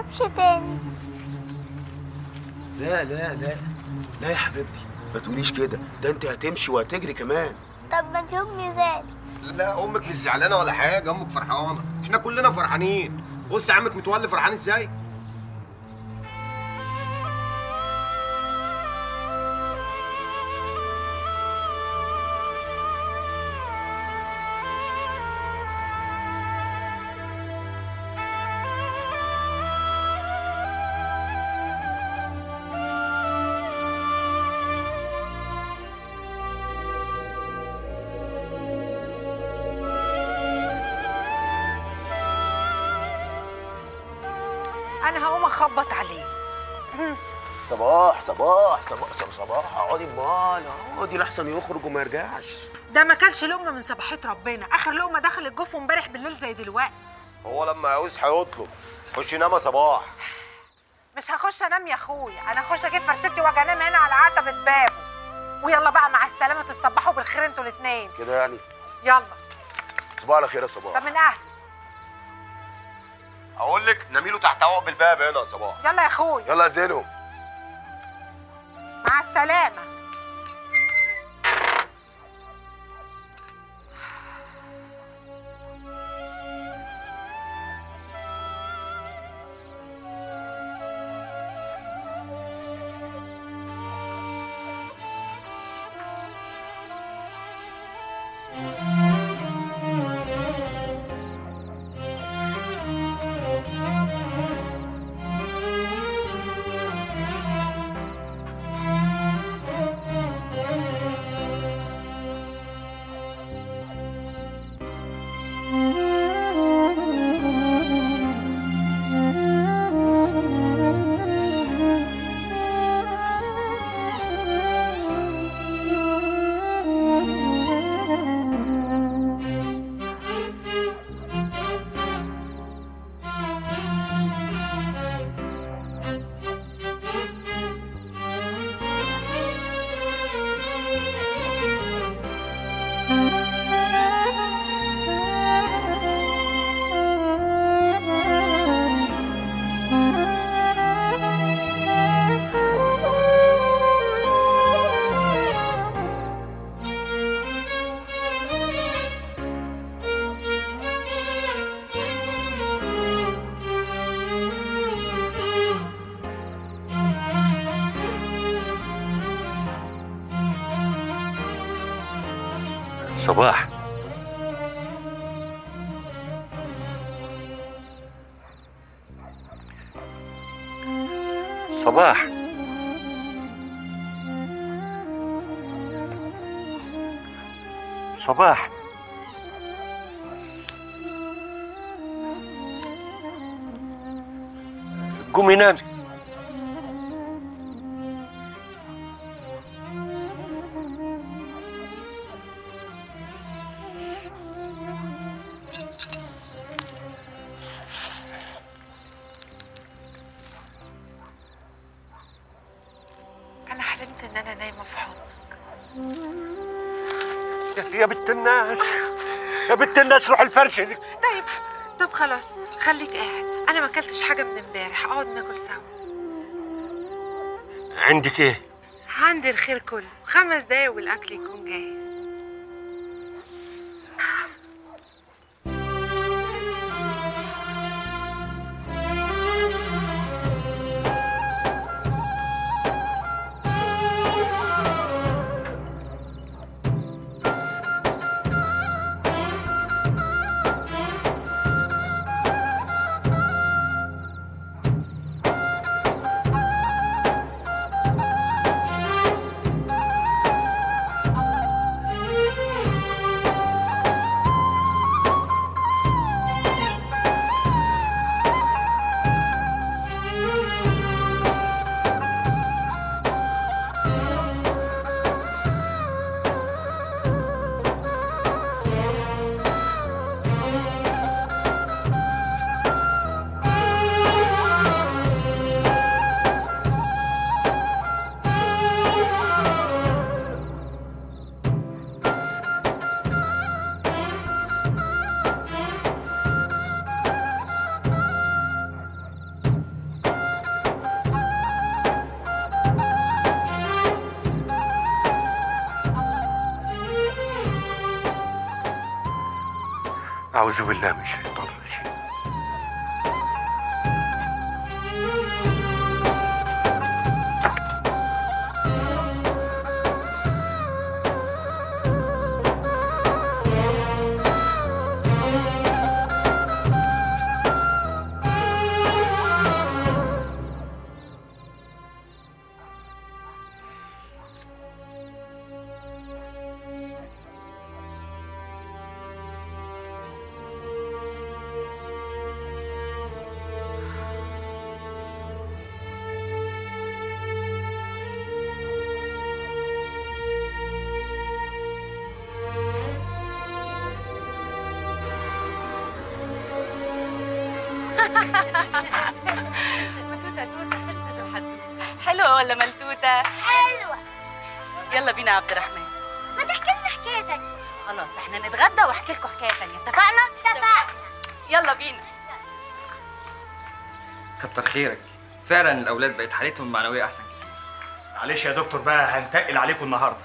امشي تاني لا لا لا لا يا حبيبتي ما تقوليش كده ده انت هتمشي وهتجري كمان طب ما انت امي زعلت لا امك مش زعلانه ولا حاجه امك فرحانه احنا كلنا فرحانين بص يا عمك متولي فرحان ازاي انا هقوم اخبط عليه صباح صباح صباح صباح, صباح. اقعدي امال اقعدي لحسن يخرج وما يرجعش ده ما كانش لقمه من صباحيه ربنا اخر لقمه دخل الجوف امبارح بالليل زي دلوقتي هو لما يعوز هيطلب خش نام يا صباح مش هخش انام يا اخويا انا هخش اجيب فرشتي واجي انام هنا على عتبه بابه ويلا بقى مع السلامه تصبحوا بالخير انتوا الاثنين كده يعني يلا صباح على خير يا صباح طب من اهلي اقول لك نامي له تحت عقب الباب هنا يا صباح يلا يا اخويا يلا يا زينو مع السلامه صباح صباح صباح قومي نامي انا حلمت ان انا نايمه في حضنك يا بنت الناس يا بنت الناس روح الفرش دي طيب طب خلاص خليك قاعد انا ما اكلتش حاجه من امبارح اقعد ناكل سوا عندك ايه عندي الخير كله خمس دقايق والاكل يكون جاهز أعوذ بالله من الشيطان الرجيم وتوتة توتة خلصت الحدوتة حلوة ولا ملتوتة؟ حلوة يلا بينا يا عبد الرحمن ما تحكي لنا حكايتك خلاص احنا نتغدى واحكي لكم حكاية تانية اتفقنا؟ اتفقنا يلا بينا كتر خيرك فعلا الاولاد بقت حالتهم المعنويه احسن كتير معلش يا دكتور بقى هنتقل عليكم النهارده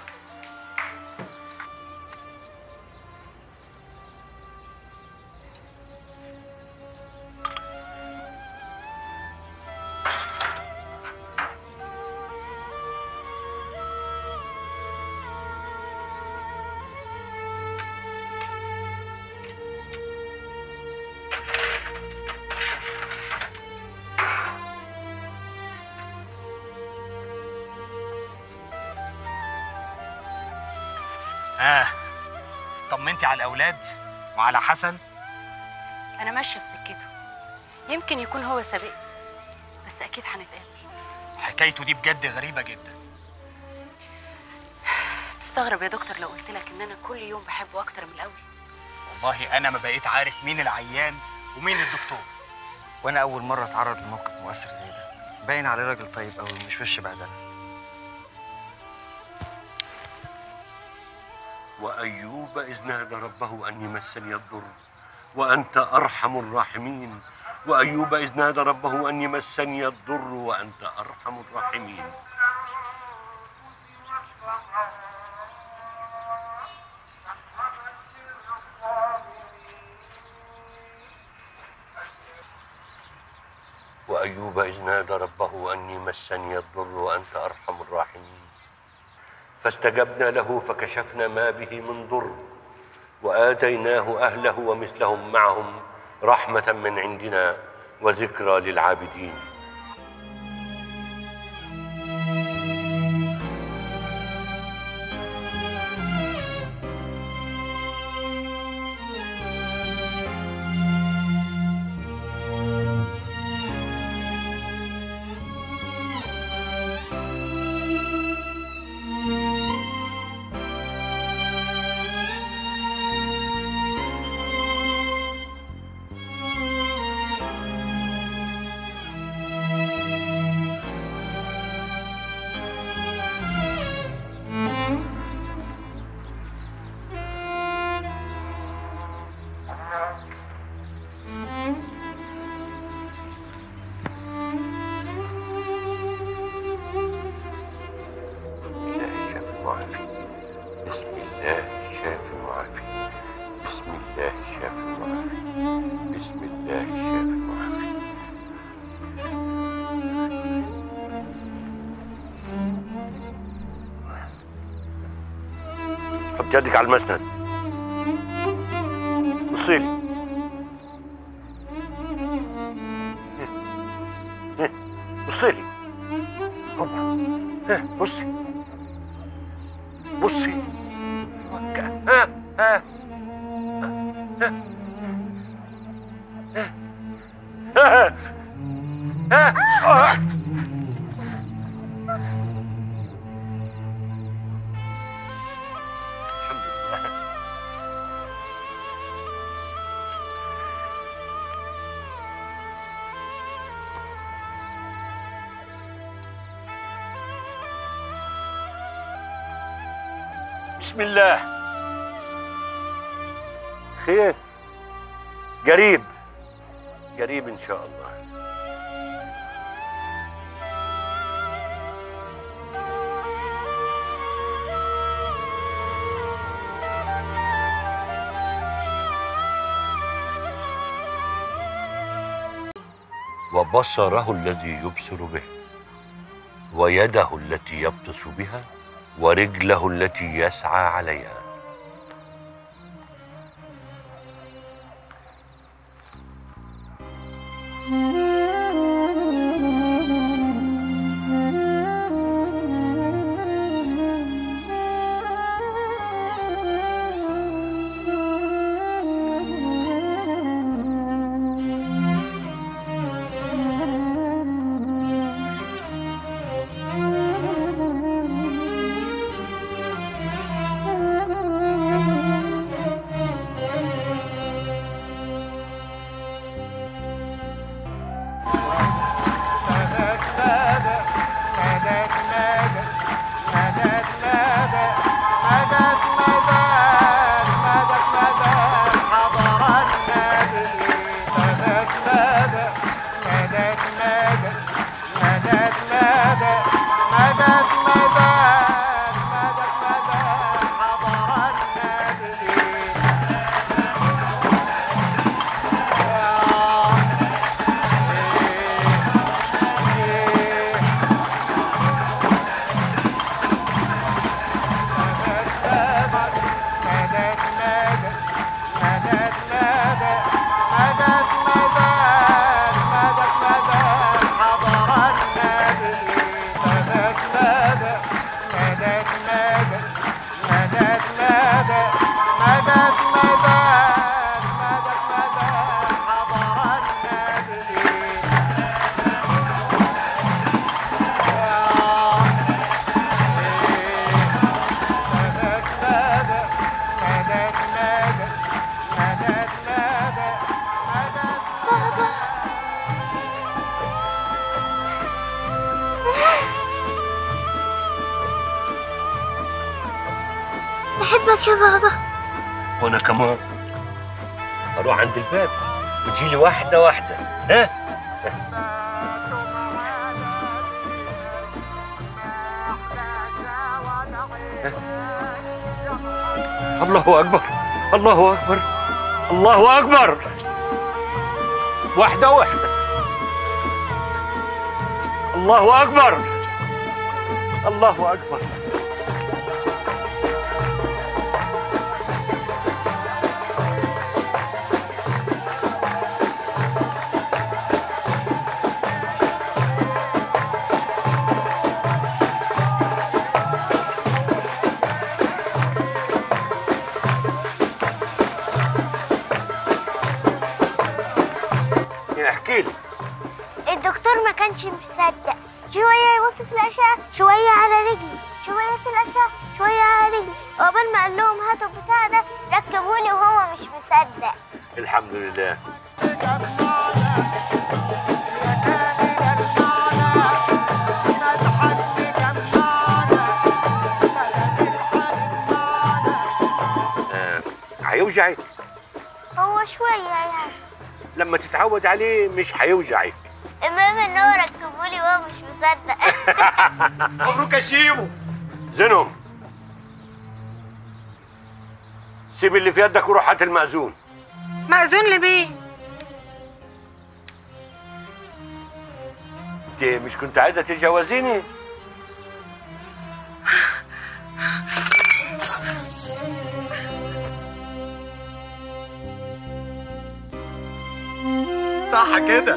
اه طمنتي على الاولاد وعلى حسن انا ماشية في سكته يمكن يكون هو سابقني بس اكيد هنتقابل حكايته دي بجد غريبه جدا تستغرب يا دكتور لو قلت لك ان انا كل يوم بحبه اكتر من الاول والله انا ما بقيت عارف مين العيان ومين الدكتور وانا اول مره اتعرض لموقف مؤثر زي ده باين عليه راجل طيب قوي مش وش بهدله وأيوب إذ نادى ربه أني مسني الضر وأنت أرحم الراحمين وأيوب إذ نادى ربه أني مسني الضر وأنت أرحم الراحمين وأيوب إذ نادى ربه أني مسني الضر وأنت أرحم الراحمين فاستجبنا له فكشفنا ما به من ضر وآتيناه أهله ومثلهم معهم رحمة من عندنا وذكرى للعابدين الشافي المعافي بسم الله الشافي المعافي بسم الله الشافي المعافي بسم الله الشافي المعافي حط يدك على المسند بصي لي بصي لي هوبا ها، بصي بصي ها ها ها ها ها الحمد لله بسم الله خير قريب قريب ان شاء الله وبصره الذي يبصر به ويده التي يبطش بها ورجله التي يسعى عليها بحبك يا بابا وانا كمان اروح عند الباب وتجيلي واحده واحده ها الله اكبر الله اكبر الله اكبر واحده واحده الله اكبر الله اكبر احكي لي الدكتور ما كانش مصدق شوية يبص في الأشعة شوية على رجلي شوية في الأشعة شوية على رجلي وقبل ما قال لهم هاتوا البتاع ده ركبولي وهو مش مصدق الحمد لله آه، هيوجعك هو شوية يعني لما تتعود عليه مش هيوجعك المهم ان هو ركبولي وهو مش مصدق مبروك يا شيمو زينهم سيب اللي في يدك وروح هات المأذون مأذون لمين؟ انت مش كنت عايزه تتجوزيني صح كده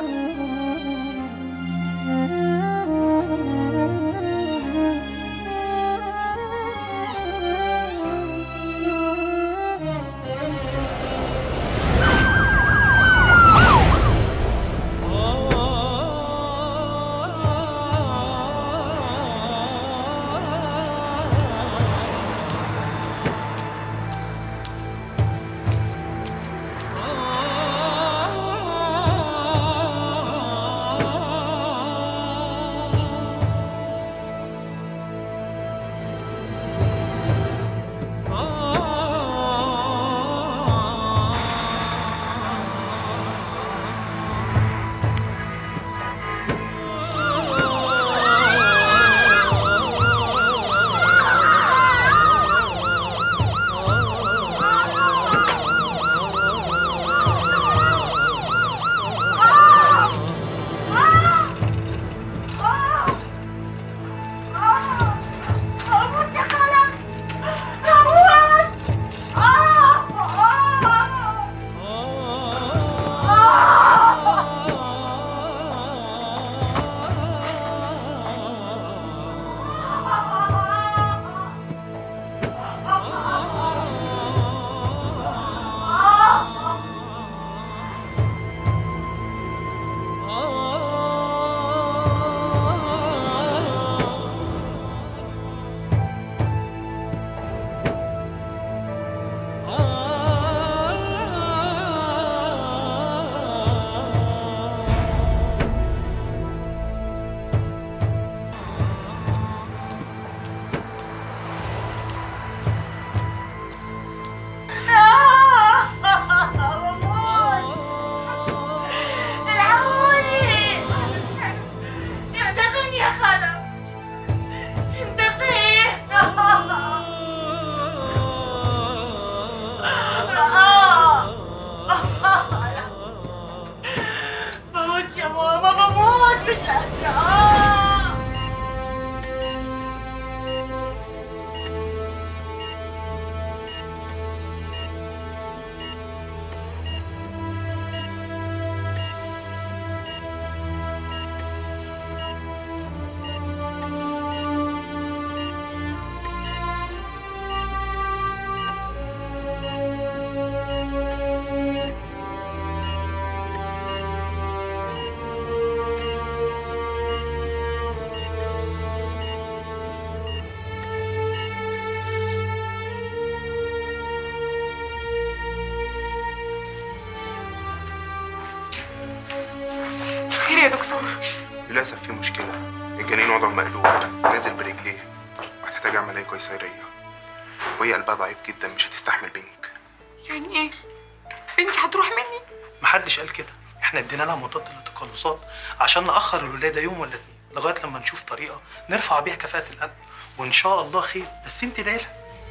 يا دكتور للاسف في مشكله الجنين وضعه مقلوب نازل برجليه وهتحتاج عمليه قيصريه وهي قلبها ضعيف جدا مش هتستحمل بنك يعني ايه بنتي هتروح مني محدش قال كده احنا ادينا لها مضاد للتقلصات عشان ناخر الولاده يوم ولا اتنين لغايه لما نشوف طريقه نرفع بيها كفاءه القلب وان شاء الله خير بس انت ليلى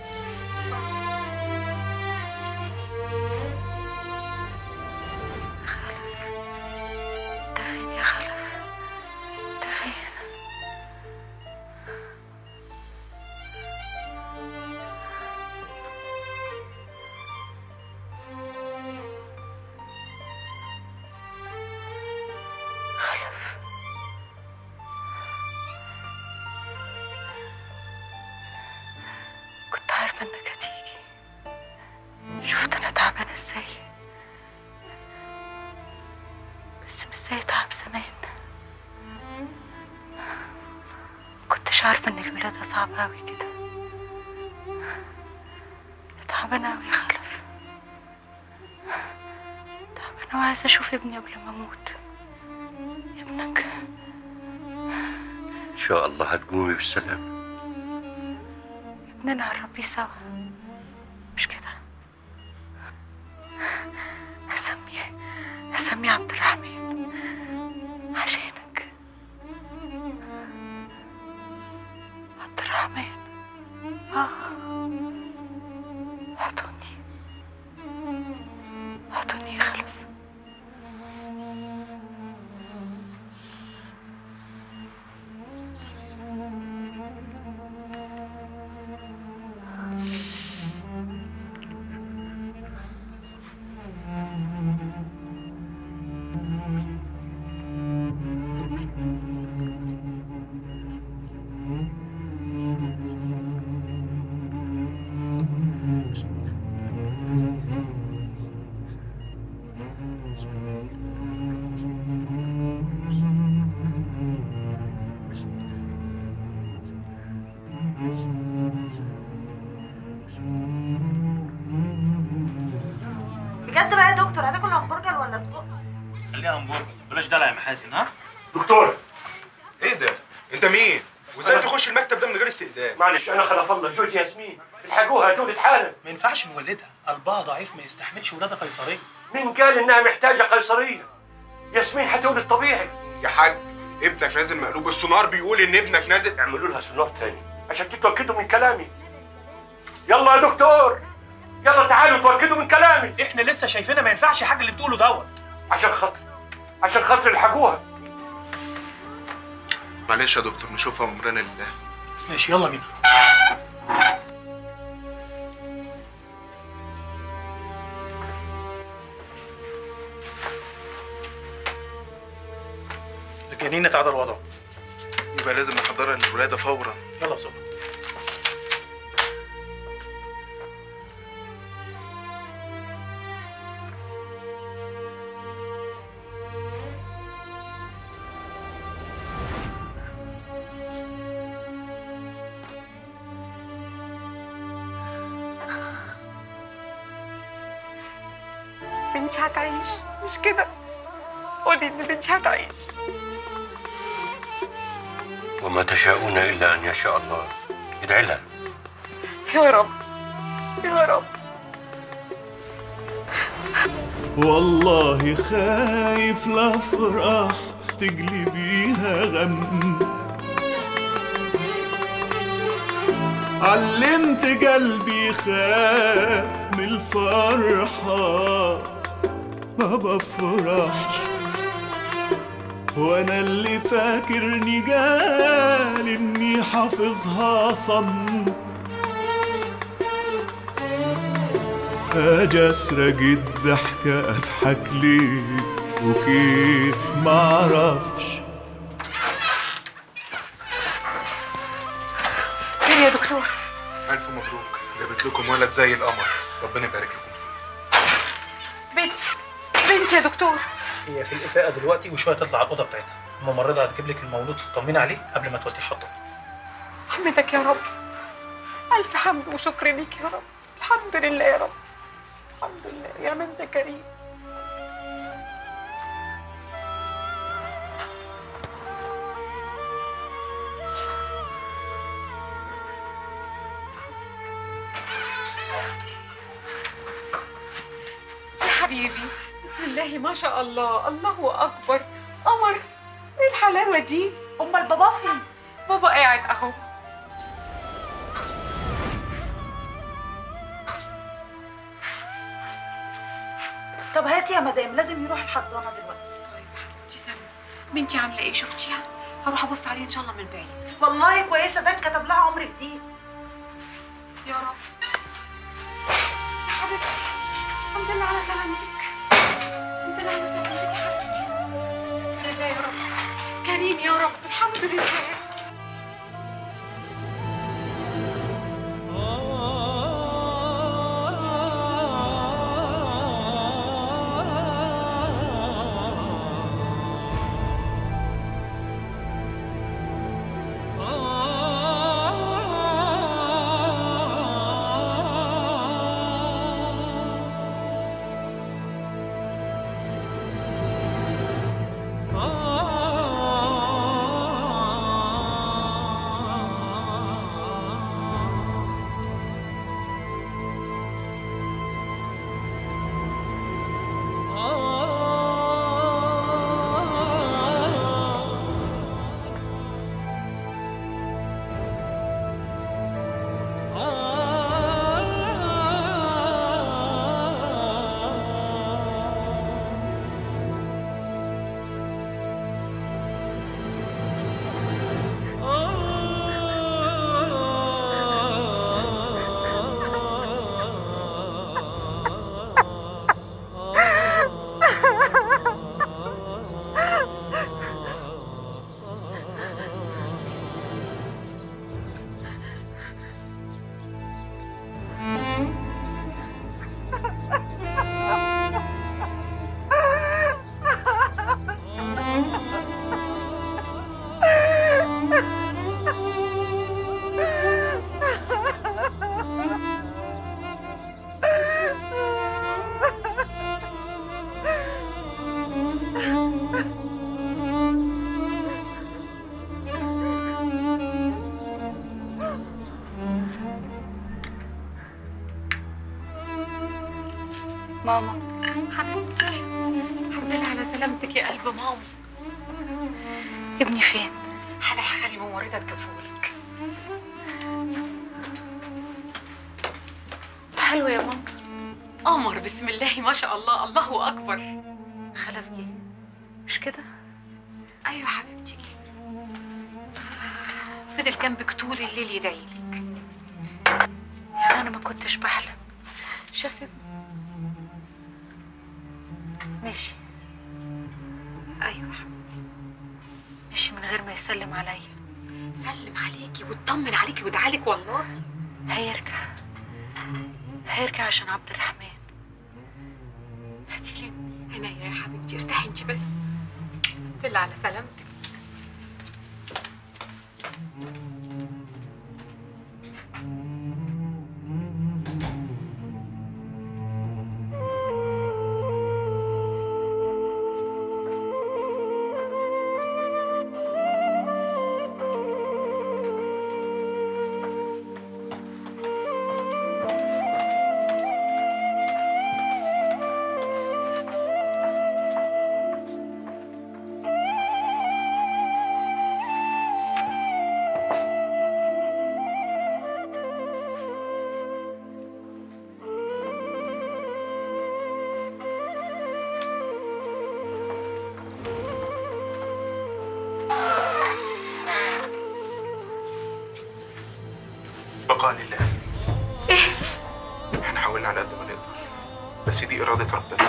انت فين يا خلف انت فين خلف كنت عارفة انك هتيجي شفت انا تعبانة ازاي بس مش زي تعب زمان كنتش عارفة ان الولادة صعبة اوي كده تعبانة اوي يا خلف تعبانة وعايزة اشوف ابني قبل ما اموت ابنك إن شاء الله هتقومي بالسلامة ابننا هنربيه سوا مش كده هسميه هسميه عبد الرحمن عشانك عبد الرحمن اه حضني حضني يا خلف بجد بقى يا دكتور هتاكل همبرجر ولا سجق خليها همبرجر بلاش دلع يا محاسن ها دكتور ايه ده انت مين وازاي تخش المكتب ده من غير استئذان معلش أنا خلف الله جوز ياسمين الحقوها تولد حالا ما ينفعش نولدها قلبها ضعيف ما يستحملش ولاده قيصريه مين قال إنها محتاجة قيصرية ياسمين هتولد طبيعي يا حاج ابنك نازل مقلوب السونار بيقول ان ابنك نازل اعملوا لها سونار تاني عشان تتوكدوا من كلامي يلا يا دكتور يلا تعالوا تأكدوا من كلامي احنا لسه شايفينها ما ينفعش حاجه اللي بتقوله دوت عشان خاطر عشان خاطر الحقوها معلش يا دكتور نشوفها وامرنا لله ماشي يلا بينا الجنين اتعدل وضعه يبقى لازم نحضرها للولاده فورا يلا بسرعه بنتي هتعيش مش كده قولي ان بنتي هتعيش وما تشاءون إلا أن يشاء الله ادعي لها يا رب يا رب والله خايف لافرح تجلبيها غم علمت قلبي خاف من الفرحة ما بفرحش وانا اللي فاكرني قال اني حافظها صم اجي اسرق الضحكة اضحك ليه وكيف معرفش فين يا دكتور الف مبروك جابت لكم ولد زي القمر ربنا يبارك لكم بنتي بنتي يا دكتور هي في الإفاقة دلوقتي وشوية تطلع على الأوضة بتاعتها الممرضة هتجيب لك المولود تطمني عليه قبل ما توديه الحضانة حمدك يا رب ألف حمد وشكر ليك يا رب الحمد لله يا رب الحمد لله يا من انت كريم حبيبي بسم الله ما شاء الله الله اكبر قمر ايه الحلاوه دي امال بابا فين بابا قاعد اهو طب هاتي يا مدام لازم يروح الحضانه دلوقتي انت سامعه بنتي عامله ايه شفتيها هروح ابص عليها ان شاء الله من بعيد والله كويسه ده كتب لها عمر جديد يا رب يا حبيبتي الحمد لله على سلامتك الحمد لله على سلامتك يا حبيبتي يا رب يا رب كريم يا رب الحمد لله ماما حبيبتي الحمد لله على سلامتك يا قلب ماما ابني فين انا هخلي ممرضه تجيبهولك حلو يا ماما قمر بسم الله ما شاء الله الله اكبر خلف جه مش كده ايوه حبيبتي فضل جنبك طول الليل يدعي لك يعني انا ما كنتش بحلم شاف ابني مشي ايوه حبيبتي مشي من غير ما يسلم عليا سلم عليكي واطمن عليكي ودعالك والله هيرجع هيرجع عشان عبد الرحمن هاتي لي ابني عينيا يا حبيبتي ارتاحي انت بس الحمد لله على سلامتك بقاء لله ايه احنا حاولنا على قد ما نقدر بس دي إرادة ربنا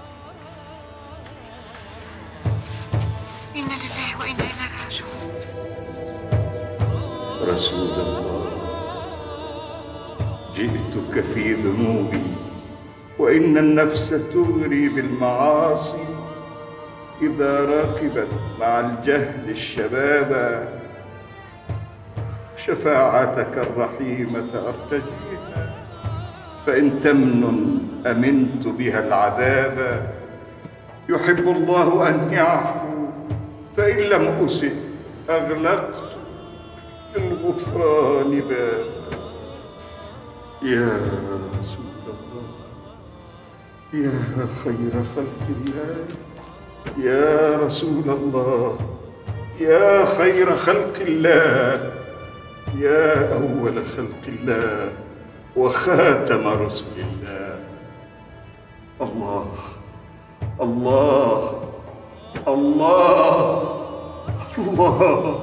انا لله وانا اليه راجعون رسول الله جئتك في ذنوبي وإن النفس تغري بالمعاصي إذا راكبت مع الجهل الشباب شفاعتك الرحيمة أرتجيها فإن تمن أمنت بها العذاب يحب الله أن يعفو فإن لم أسئ أغلقت للغفران بابا يا رسول الله يا خير خلق الله يا رسول الله يا خير خلق الله يا أول خلق الله وخاتم رسل الله الله الله الله الله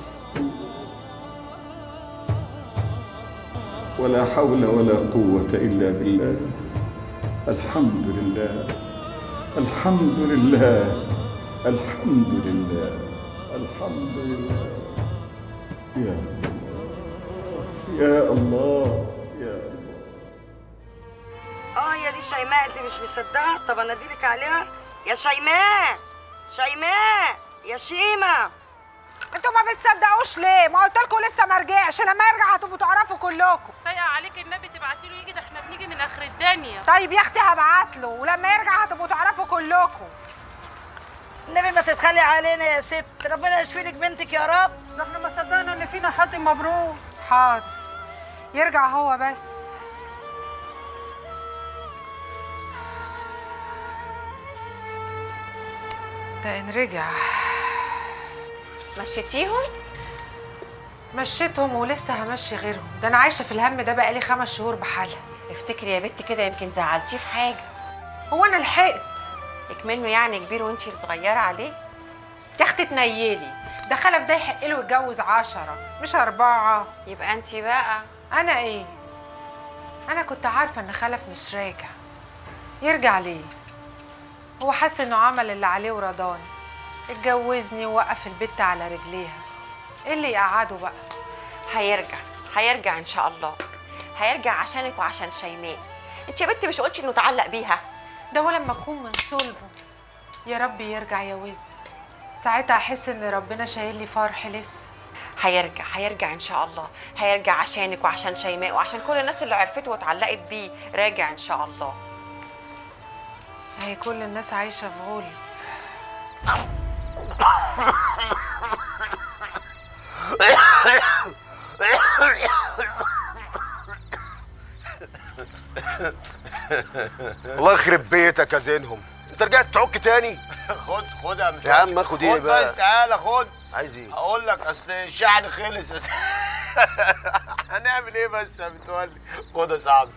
ولا حول ولا قوة إلا بالله الحمد لله الحمد لله الحمد لله الحمد لله يا الله يا الله يا الله اه يا دي شيماء انت مش مصدقه طب انا اديلك عليها يا شيماء شيماء يا شيماء انتوا ما بتصدقوش ليه ما قلت لكم لسه ما رجعش لما يرجع هتبقوا تعرفوا كلكم سايقه عليك النبي تبعتي له يجي ده احنا بنيجي من اخر الدنيا طيب يا اختي هبعت له ولما يرجع هتبقوا تعرفوا كلكم النبي ما تبخلي علينا يا ست ربنا يشفي لك بنتك يا رب ده احنا ما صدقنا ان فينا حد مبروك حاضر يرجع هو بس ده ان رجع مشيتيهم؟ مشيتهم ولسه همشي غيرهم ده انا عايشه في الهم ده بقالي خمس شهور بحالها افتكري يا بنت كده يمكن زعلتيه في حاجه هو انا لحقت اكمنه يعني كبير وانتي صغيره عليه يا اختي تنيلي ده خلف ده يحق له يتجوز عشرة مش أربعة يبقى انتي بقى أنا إيه؟ أنا كنت عارفة إن خلف مش راجع يرجع ليه؟ هو حس إنه عمل اللي عليه ورضاني اتجوزني ووقف البت على رجليها إيه اللي يقعده بقى؟ هيرجع هيرجع ان شاء الله هيرجع عشانك وعشان شيماء انت يا بنت مش قلتي انه تعلق بيها ده هو لما أكون من صلبه يا رب يرجع يا وز ساعتها أحس إن ربنا شايل لي فرح لسه هيرجع هيرجع ان شاء الله هيرجع عشانك وعشان شيماء وعشان كل الناس اللي عرفته واتعلقت بيه راجع ان شاء الله هي كل الناس عايشة في غلب الله يخرب بيتك يا زينهم انت رجعت تعك تاني خد خد يا مش يا عم اخد ايه خد بقى بس تعالى خد عايز ايه اقول لك اصل الشحن خلص يا س- هنعمل ايه بس يا متولي خد يا صاحبي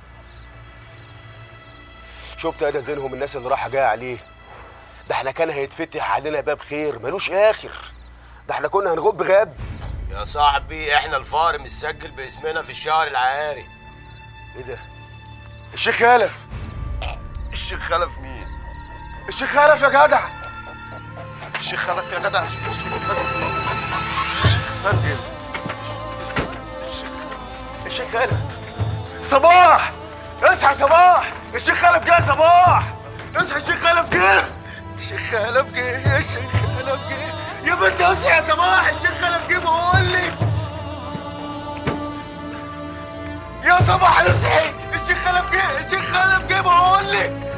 شفت يا ده زينهم الناس اللي رايحه جايه عليه ده احنا كان هيتفتح علينا باب خير ملوش اخر ده احنا كنا هنغب غاب يا صاحبي احنا الفار مسجل باسمنا في الشهر العقاري ايه ده الشيخ خلف الشيخ خلف مين الشيخ خلف يا جدع الشيخ خلف يا جدع الشيخ خلف مين فندم الشيخ خلف صباح اصحى يا صباح الشيخ خلف جه يا صباح اصحى الشيخ خلف جه الشيخ خلف جه الشيخ خلف جه يا بنت اصحى يا صباح الشيخ خلف جه بقول لك يا صباح اصحي الشيخ خلف جه الشيخ خلف جه بقول لك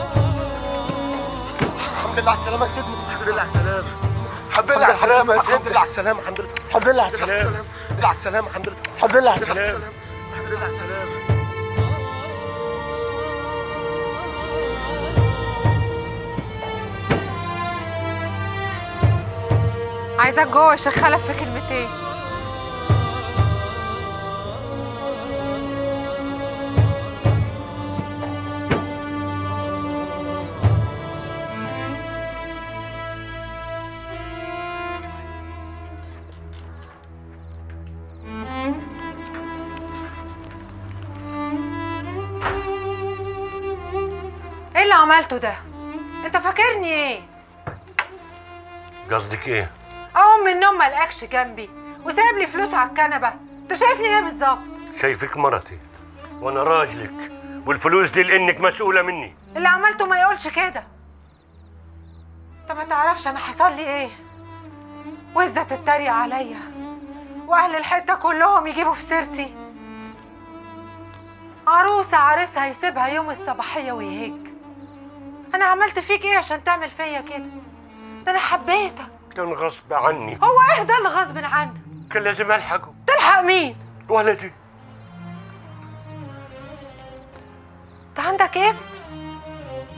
الحمد لله على السلامة يا سيدنا الحمد لله على السلامة الحمد لله على السلامة يا سيدنا الحمد لله على السلامة الحمد لله الحمد لله على السلامة الحمد لله على السلامة الحمد لله الحمد لله على السلامة الحمد لله على السلامة عايزاك جوه يا شيخ خلف في كلمتين ايه اللي عملته ده؟ انت فاكرني ايه؟ قصدك ايه؟ اقوم من النوم ما الاقيكش جنبي وسايب لي فلوس على الكنبه انت شايفني ايه بالظبط شايفك مرتي وانا راجلك والفلوس دي لانك مسؤوله مني اللي عملته ما يقولش كده انت ما تعرفش انا حصل لي ايه وزة تتريق عليا واهل الحته كلهم يجيبوا في سيرتي عروسه عريسها يسيبها يوم الصباحيه ويهج انا عملت فيك ايه عشان تعمل فيا كده ده انا حبيتك كان غصب عني هو ايه ده اللي غصب عنك كان لازم الحقه تلحق مين ولدي انت عندك ابن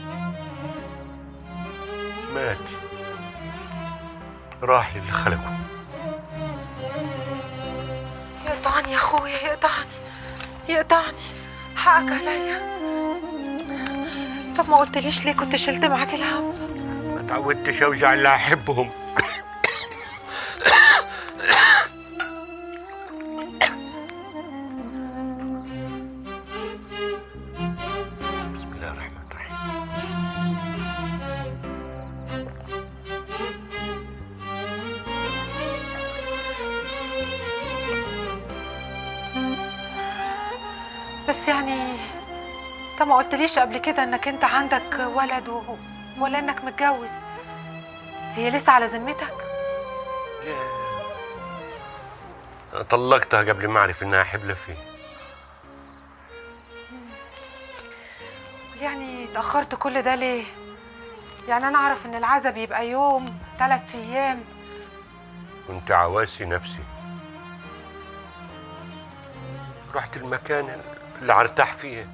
راح للي خلقه يقطعني يا اخويا يقطعني يقطعني حقك عليا طب ما قلتليش ليه كنت شلت معاك الهم ما تعودتش اوجع اللي احبهم بسم الله الرحمن الرحيم بس يعني انت ما قلتليش قبل كده انك انت عندك ولد و... ولا انك متجوز هي لسه على ذمتك أنا طلقتها قبل ما اعرف انها حبلة فيه يعني اتأخرت كل ده ليه يعني انا اعرف ان العزب يبقى يوم ثلاث ايام كنت عواسي نفسي رحت المكان اللي ارتاح فيه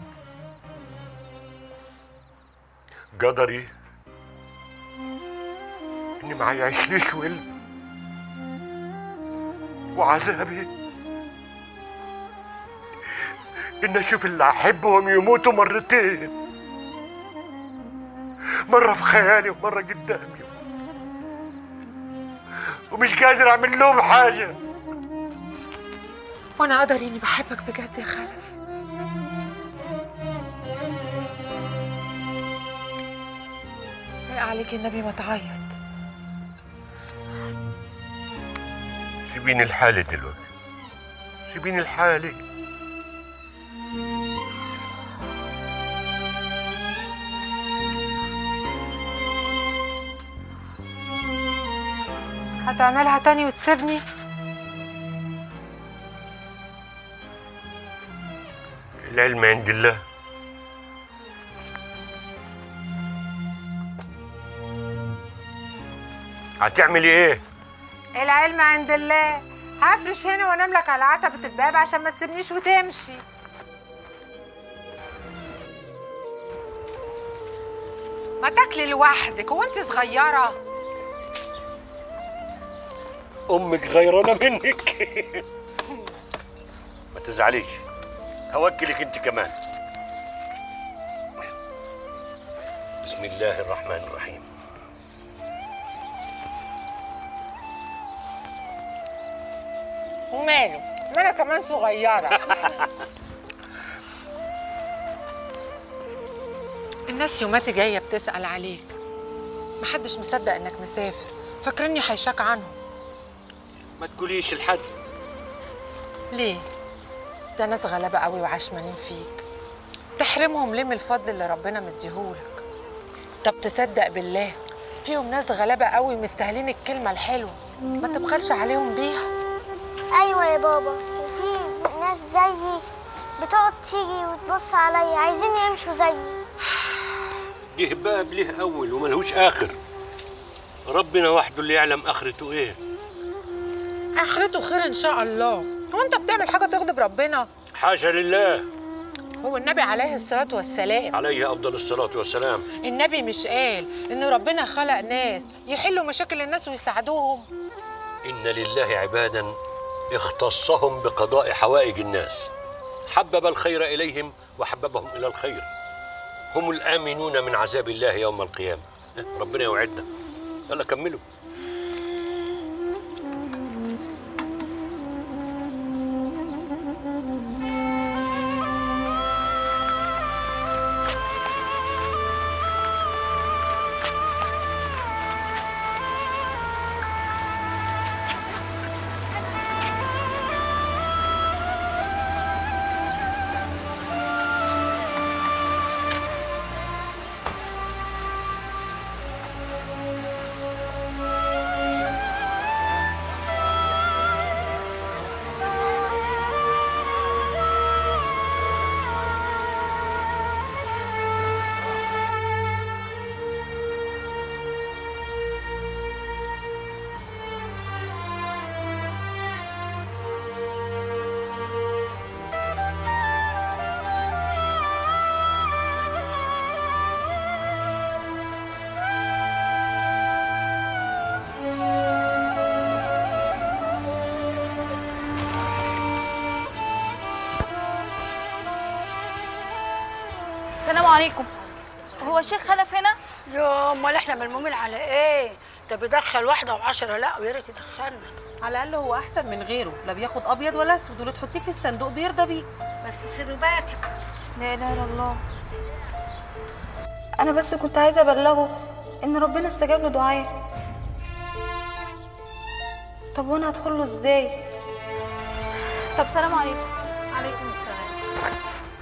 قدري اني ما يعيشليش ولد وعذابي ان اشوف اللي احبهم يموتوا مرتين مرة في خيالي ومرة قدامي ومش قادر اعمل لهم حاجة وانا قدري اني بحبك بجد يا خلف سايق عليك النبي ما تعيط سيبيني لحالي دلوقتي سيبيني لحالي هتعملها تاني وتسيبني العلم عند الله هتعملي ايه؟ العلم عند الله هفرش هنا وانام لك على عتبة الباب عشان ما تسيبنيش وتمشي ما تاكلي لوحدك هو انت صغيرة امك غيرانه منك ما تزعليش هوكلك انت كمان بسم الله الرحمن الرحيم وماله ما انا كمان صغيرة الناس يوماتي جاية بتسأل عليك محدش مصدق انك مسافر فاكرني هيشاك عنهم ما تقوليش لحد ليه؟ ده ناس غلابة قوي وعشمانين فيك تحرمهم ليه من الفضل اللي ربنا مديهولك طب تصدق بالله فيهم ناس غلابة قوي مستاهلين الكلمة الحلوة ما تبخلش عليهم بيها ايوه يا بابا وفي ناس زيي بتقعد تيجي وتبص عليا عايزين يمشوا زيي ليه باب ليه اول وملهوش اخر ربنا وحده اللي يعلم اخرته ايه اخرته خير ان شاء الله هو انت بتعمل حاجة تغضب ربنا حاشا لله هو النبي عليه الصلاة والسلام عليه افضل الصلاه والسلام النبي مش قال ان ربنا خلق ناس يحلوا مشاكل الناس ويساعدوهم ان لله عبادا اختصهم بقضاء حوائج الناس حبب الخير اليهم وحببهم الى الخير هم الامنون من عذاب الله يوم القيامه ربنا يوعدنا يلا كملوا عليكم هو الشيخ خلف هنا يا امال احنا ملمومين على ايه ده بيدخل واحده وعشرة لا ويا ريت يدخلنا على الاقل هو احسن من غيره لا بياخد ابيض ولا اسود واللي تحطيه في الصندوق بيرضى بيه بس سلوباتك لا اله الا الله انا بس كنت عايزه ابلغه ان ربنا استجاب لدعائي طب وانا هدخل له ازاي طب سلام عليكم عليكم السلام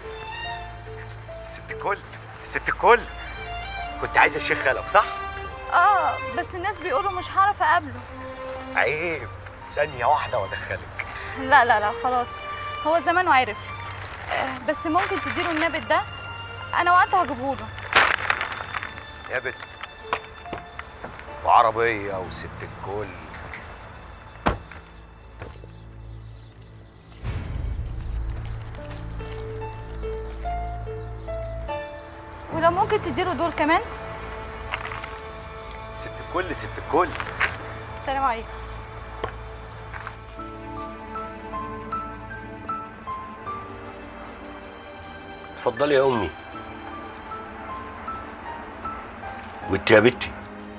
الست الكل الست الكل كنت عايزه الشيخ خلف صح؟ اه بس الناس بيقولوا مش هعرف اقابله عيب ثانيه واحده وادخلك لا لا لا خلاص هو زمانه عارف آه، بس ممكن تديله النابت ده انا وقت هجيبهوله يا بت وعربيه وست الكل ولو ممكن تديله دول كمان ست الكل ست الكل سلام عليكم اتفضلي يا امي وانت يا بنتي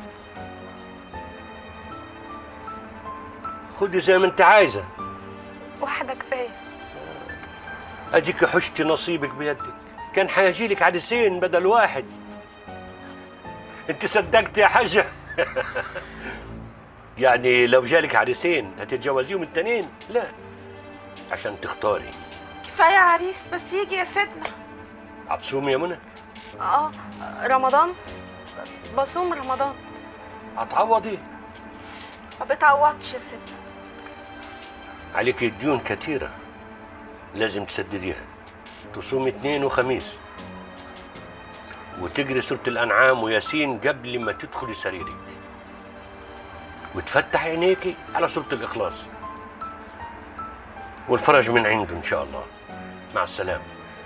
خدي زي ما انت عايزه واحده كفايه اديك حشتي نصيبك بيدك كان حيجيلك عريسين بدل واحد انت صدقت يا حاجه يعني لو جالك عريسين هتتجوزيهم التانيين لا عشان تختاري كفايه عريس بس يجي يا سيدنا هتصومي يا منى اه رمضان بصوم رمضان هتعوضي ما بتعوضش يا سيدنا عليك ديون كتيرة لازم تسدديها تصوم اثنين وخميس وتجري سورة الأنعام وياسين قبل ما تدخلي سريرك وتفتح عينيكي على سورة الإخلاص والفرج من عنده إن شاء الله مع السلامة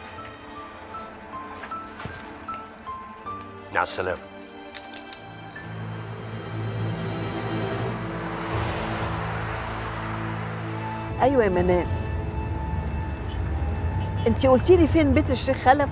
مع السلامة ايوه يا منال انت قلتي لي فين بيت الشيخ خلف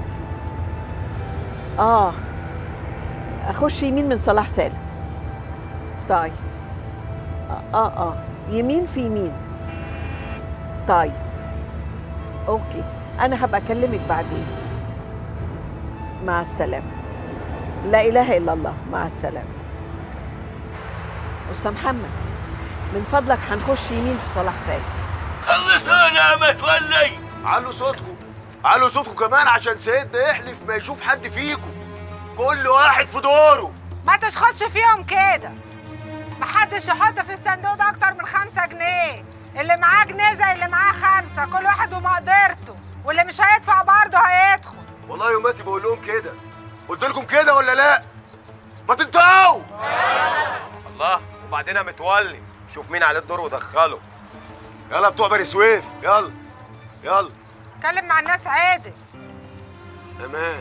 اه اخش يمين من صلاح سالم طيب اه اه, آه. يمين في يمين طيب اوكي انا هبقى اكلمك بعدين مع السلامه لا اله الا الله مع السلامه استاذ محمد من فضلك هنخش يمين في صلاح سالم خلصونا يا متولي علوا صوتكم علوا صوتكم كمان عشان سيدنا يحلف ما يشوف حد فيكم كل واحد في دوره ما تشخطش فيهم كده محدش يحط في الصندوق ده اكتر من خمسة جنيه اللي معاه جنيه زي اللي معاه خمسة كل واحد ومقدرته واللي مش هيدفع برضه هيدخل والله يوماتي بقول لهم كده قلت لكم كده ولا لا ما تنتهوا الله وبعدين يا متولي شوف مين عليه الدور ودخله يلا بتوع بني سويف يلا يلا اتكلم مع الناس عادل امان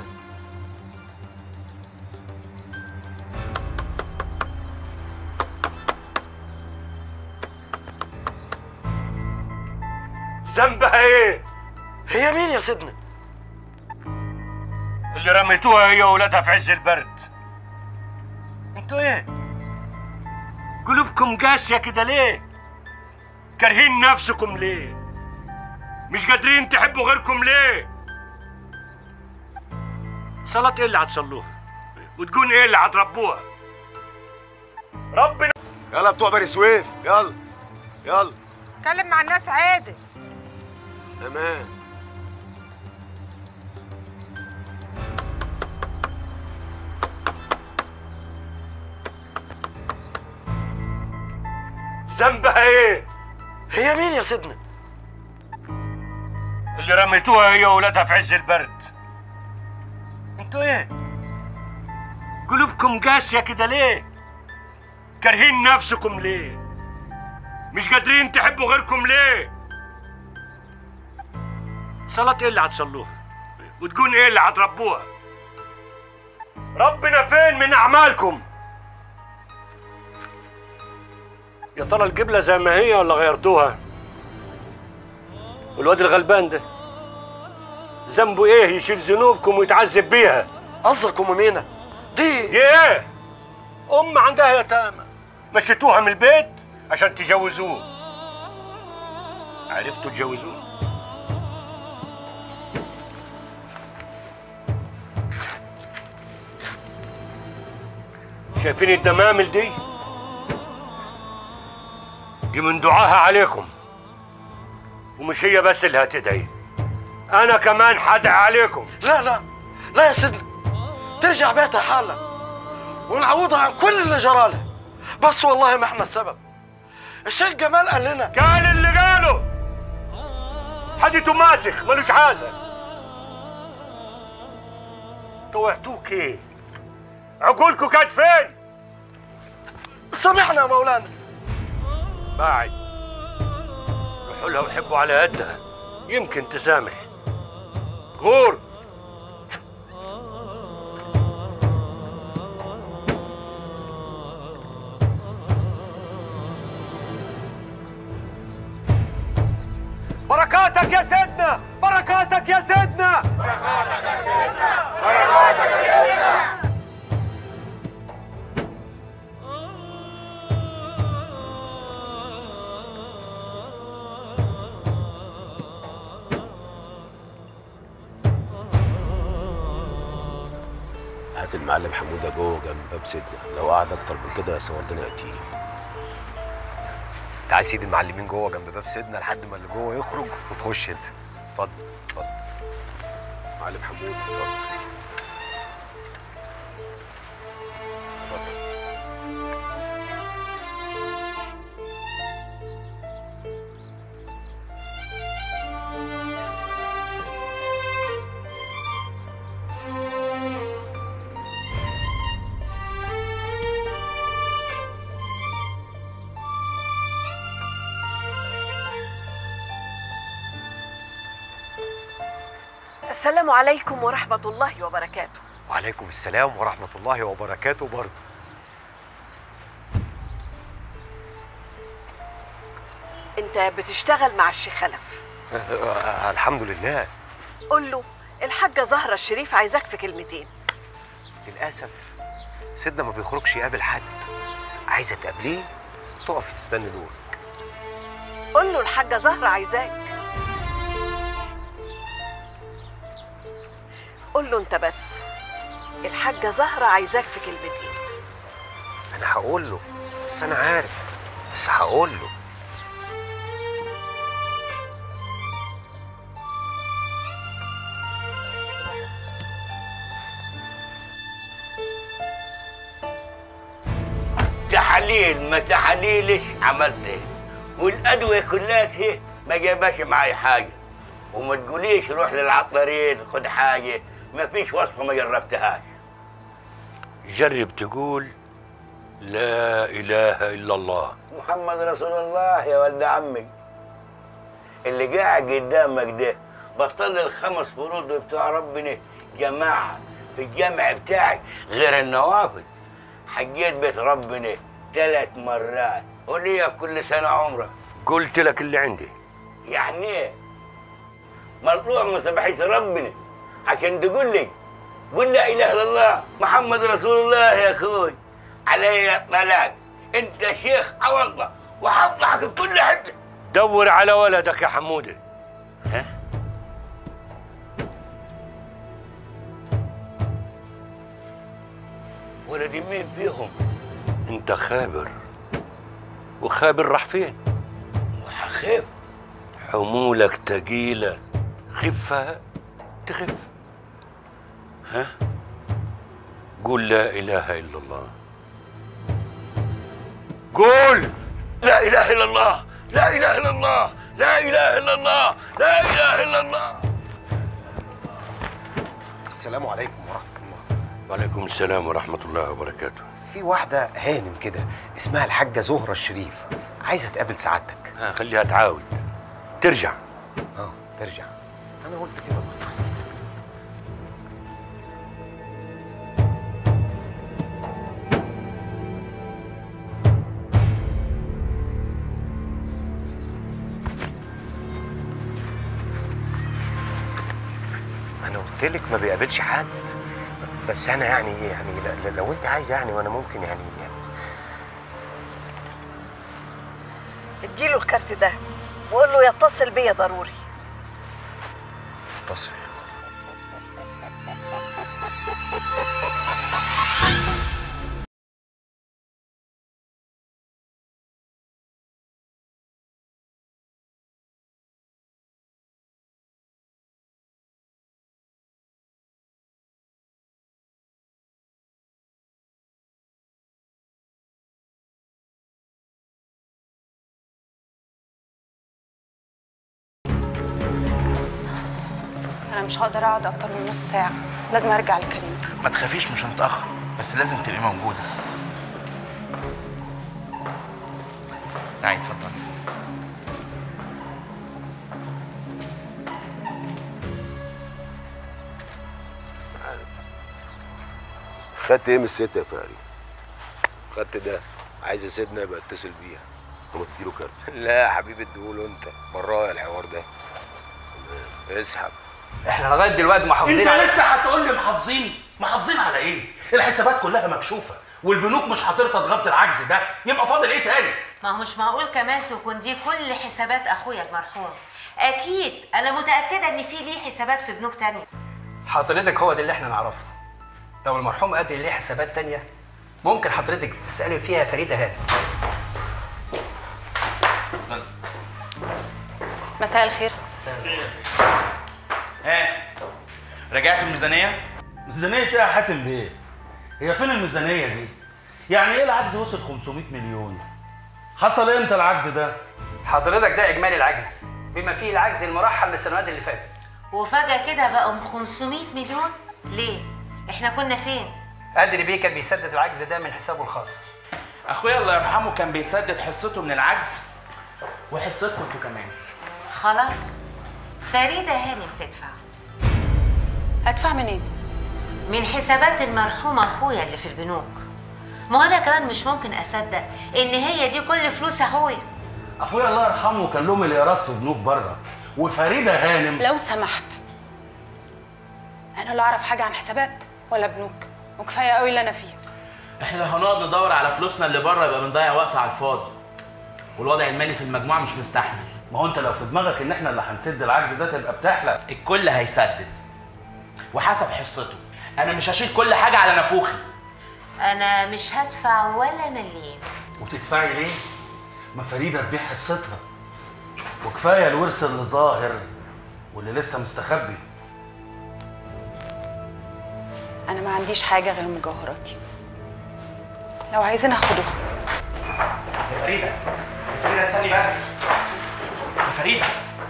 ذنبها ايه؟ هي مين يا سيدنا؟ اللي رميتوها هي وولادها في عز البرد انتوا ايه؟ قلوبكم قاسية كده ليه؟ كارهين نفسكم ليه؟ مش قادرين تحبوا غيركم ليه؟ صلاة ايه اللي هتصلوها؟ وتكون ايه اللي هتربوها؟ ربنا يلا بتوع بني سويف يلا يلا اتكلم مع الناس عادل امان ذنبها ايه؟ هي مين يا سيدنا؟ اللي رميتوها هي وولادها في عز البرد انتوا ايه؟ قلوبكم قاسية كده ليه؟ كارهين نفسكم ليه؟ مش قادرين تحبوا غيركم ليه؟ صلاة ايه اللي هتصلوها؟ وتكون ايه اللي هتربوها؟ ربنا فين من اعمالكم؟ يا ترى القبلة زي ما هي ولا غيرتوها؟ والواد الغلبان ده ذنبه ايه يشيل ذنوبكم ويتعذب بيها قصدك ام مينا دي دي ايه ام عندها يتامى مشيتوها من البيت عشان تجوزوه عرفتوا تجوزوه شايفين الدمامل دي دي من دعاها عليكم ومش هي بس اللي هتدعي انا كمان حدعي عليكم لا لا لا يا سيدنا ترجع بيتها حالا ونعوضها عن كل اللي جرالها بس والله ما احنا السبب الشيخ جمال قال لنا قال اللي قاله حديته ماسخ ملوش حازة طوعتوك ايه عقولكم كانت فين سامحنا يا مولانا بعد روحوا لها وحبوا على قدها يمكن تسامح غور بركاتك يا سيدنا بركاتك يا سيدنا هات المعلم حموده جوه جنب باب سيدنا لو قعد اكتر من كده سوردنا يقتيل تعال سيد المعلمين جوه جنب باب سيدنا لحد ما اللي جوه يخرج وتخش انت اتفضل اتفضل معلم حمود اتفضل السلام عليكم ورحمة الله وبركاته وعليكم السلام ورحمه الله وبركاته برضه انت بتشتغل مع الشيخ خلف الحمد لله قول له الحاجة زهرة الشريف عايزاك في كلمتين للاسف سيدنا ما بيخرجش يقابل حد عايزه تقابليه تقف تستنى دورك قول له الحاجة زهرة عايزاك قول له انت بس الحاجة زهرة عايزاك في كلمتين انا هقول له بس انا عارف بس هقول له تحاليل ما تحاليلش عملت ايه والادويه كلها هي ما جابش معايا حاجه وما تقوليش روح للعطارين خد حاجه ما فيش وصفه ما جربتهاش جرب تقول لا اله الا الله محمد رسول الله يا ولد عمي اللي قاعد قدامك ده بطل الخمس فروض بتوع ربنا جماعه في الجامع بتاعي غير النوافل حجيت بيت ربنا ثلاث مرات وليا في كل سنه عمره قلت لك اللي عندي يعني ايه مطلوع من سبحية ربنا عشان تقول لي قل لا اله الا الله محمد رسول الله يا اخوي علي الطلاق انت شيخ اه والله وحطحك في كل حته دور على ولدك يا حموده ها ولدي مين فيهم انت خابر وخابر راح فين وحخف حمولك تقيلة خفها تخف ها قول لا إله إلا الله قول لا اله الا الله لا اله الا الله لا اله الا الله لا اله الا الله السلام عليكم ورحمه الله وعليكم السلام ورحمة الله وبركاته في واحده هانم كده اسمها الحاجه زهره الشريف عايزه تقابل سعادتك ها خليها تعاود ترجع اه ترجع انا قلت كده برضه. قلت لك ما بيقابلش حد بس انا يعني يعني ل- ل- لو انت عايز يعني وانا ممكن يعني, يعني اديله الكارت ده وقول له يتصل بيا ضروري اتصل انا مش هقدر اقعد اكتر من نص ساعه لازم ارجع لكريم ما تخافيش مش هنتأخر بس لازم تبقي موجودة تعالي اتفضلي خدت ايه من الست يا فاري؟ خدت ده عايز سيدنا يبقى اتصل بيها طب تديله كارت لا يا حبيبي اديهوله انت برايا الحوار ده اسحب احنا لغايه دلوقتي محافظين انت على- لسه هتقول لي محافظين محافظين على ايه الحسابات كلها مكشوفه والبنوك مش هترضى تغطي العجز ده يبقى فاضل ايه تاني ما هو مش معقول كمان تكون دي كل حسابات اخويا المرحوم اكيد انا متاكده ان في ليه حسابات في بنوك تانية حضرتك هو ده اللي احنا نعرفه لو المرحوم قادر ليه حسابات تانية ممكن حضرتك تسألي فيها فريدة هانم مساء الخير ها رجعت الميزانيه ميزانيه ايه يا حاتم بيه هي فين الميزانيه دي يعني ايه العجز وصل 500 مليون حصل امتى العجز ده حضرتك ده إجمالي العجز بما فيه العجز المرحل للسنوات اللي فاتت وفجاه كده بقوا 500 مليون ليه احنا كنا فين قادر بيه كان بيسدد العجز ده من حسابه الخاص اخويا الله يرحمه كان بيسدد حصته من العجز وحصتكم انتوا كمان خلاص فريده هانم تدفع هدفع منين من حسابات المرحوم اخويا اللي في البنوك ما هو انا كمان مش ممكن اصدق ان هي دي كل فلوس اخويا اخويا الله يرحمه كان له مليارات في بنوك بره وفريده هانم لو سمحت انا لا اعرف حاجه عن حسابات ولا بنوك وكفايه قوي اللي انا فيه احنا هنقعد ندور على فلوسنا اللي بره يبقى بنضيع وقت على الفاضي والوضع المالي في المجموعه مش مستحمل ما هو انت لو في دماغك ان احنا اللي هنسد العجز ده تبقى بتحلم الكل هيسدد وحسب حصته انا مش هشيل كل حاجه على نافوخي انا مش هدفع ولا مليم وتدفعي ليه؟ ما فريده تبيع حصتها وكفايه الورث اللي ظاهر واللي لسه مستخبي انا ما عنديش حاجه غير مجوهراتي لو عايزين اخدوها يا فريده يا فريده استني بس يا فريده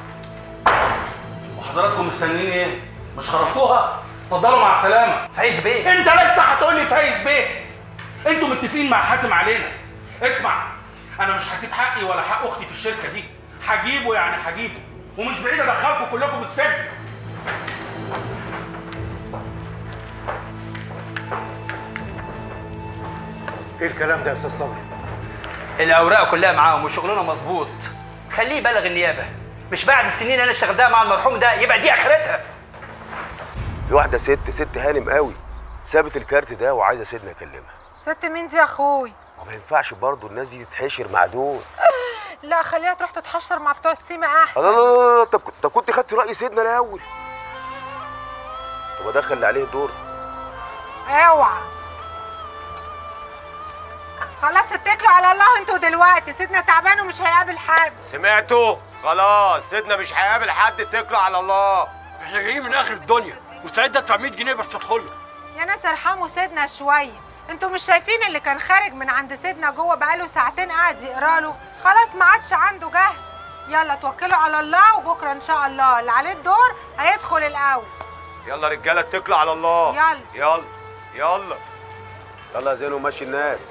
وحضراتكم مستنيين ايه؟ مش خرجتوها؟ اتفضلوا مع السلامه فايز بيه انت لسه هتقول لي فايز بيه انتوا متفقين مع حاتم علينا اسمع انا مش هسيب حقي ولا حق اختي في الشركه دي هجيبه يعني هجيبه ومش بعيد ادخلكم كلكم السجن ايه الكلام ده يا استاذ صبري؟ الأوراق كلها معاهم وشغلنا مظبوط خليه يبلغ النيابة مش بعد السنين اللي أنا اشتغلتها مع المرحوم ده يبقى دي آخرتها في واحده ست ست هانم قوي سابت الكارت ده وعايزه سيدنا يكلمها ست مين دي يا اخوي ما ينفعش برضه الناس دي تتحشر مع دول لا خليها تروح تتحشر مع بتوع السيما لا احسن لا لا لا طب طب كنت خدت راي سيدنا الاول طب ادخل اللي عليه دور اوعى خلاص اتكلوا على الله انتوا دلوقتي سيدنا تعبان ومش هيقابل حد سمعتوا خلاص سيدنا مش هيقابل حد اتكلوا على الله احنا جايين من اخر الدنيا مستعد ادفع 100 جنيه بس ادخله يا ناس ارحموا سيدنا شويه انتوا مش شايفين اللي كان خارج من عند سيدنا جوه بقاله ساعتين قاعد يقرا له خلاص ما عادش عنده جهل يلا توكلوا على الله وبكره ان شاء الله اللي عليه الدور هيدخل الاول يلا رجاله اتكلوا على الله يلا. يلا يلا يلا يا زينو مشي الناس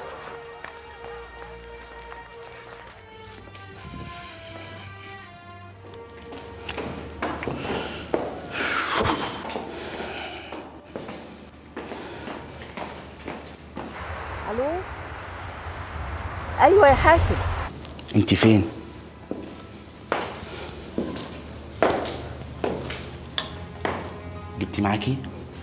الو ايوه يا حاتم انت فين انت معاكي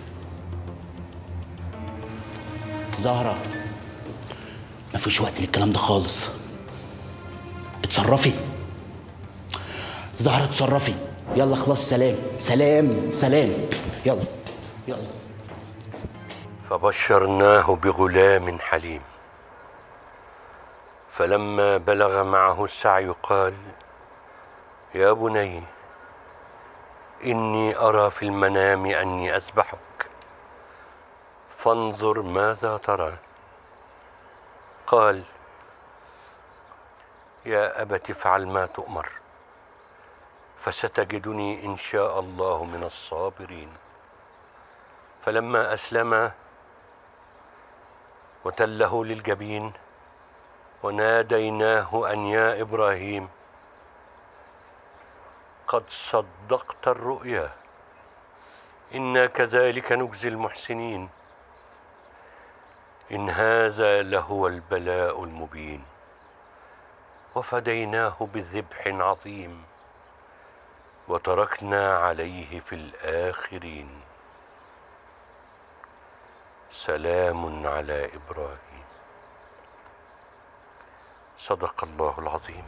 زهرة مفيش وقت للكلام ده خالص اتصرفي زهرة اتصرفي يلا خلاص سلام سلام سلام يلا يلا فبشرناه بغلام حليم فلما بلغ معه السعي قال يا بني اني ارى في المنام اني اذبحك فانظر ماذا ترى قال يا ابت افعل ما تؤمر فستجدني ان شاء الله من الصابرين فلما اسلما وتله للجبين وناديناه ان يا ابراهيم قد صدقت الرؤيا انا كذلك نجزي المحسنين ان هذا لهو البلاء المبين وفديناه بذبح عظيم وتركنا عليه في الاخرين سلام على ابراهيم صدق الله العظيم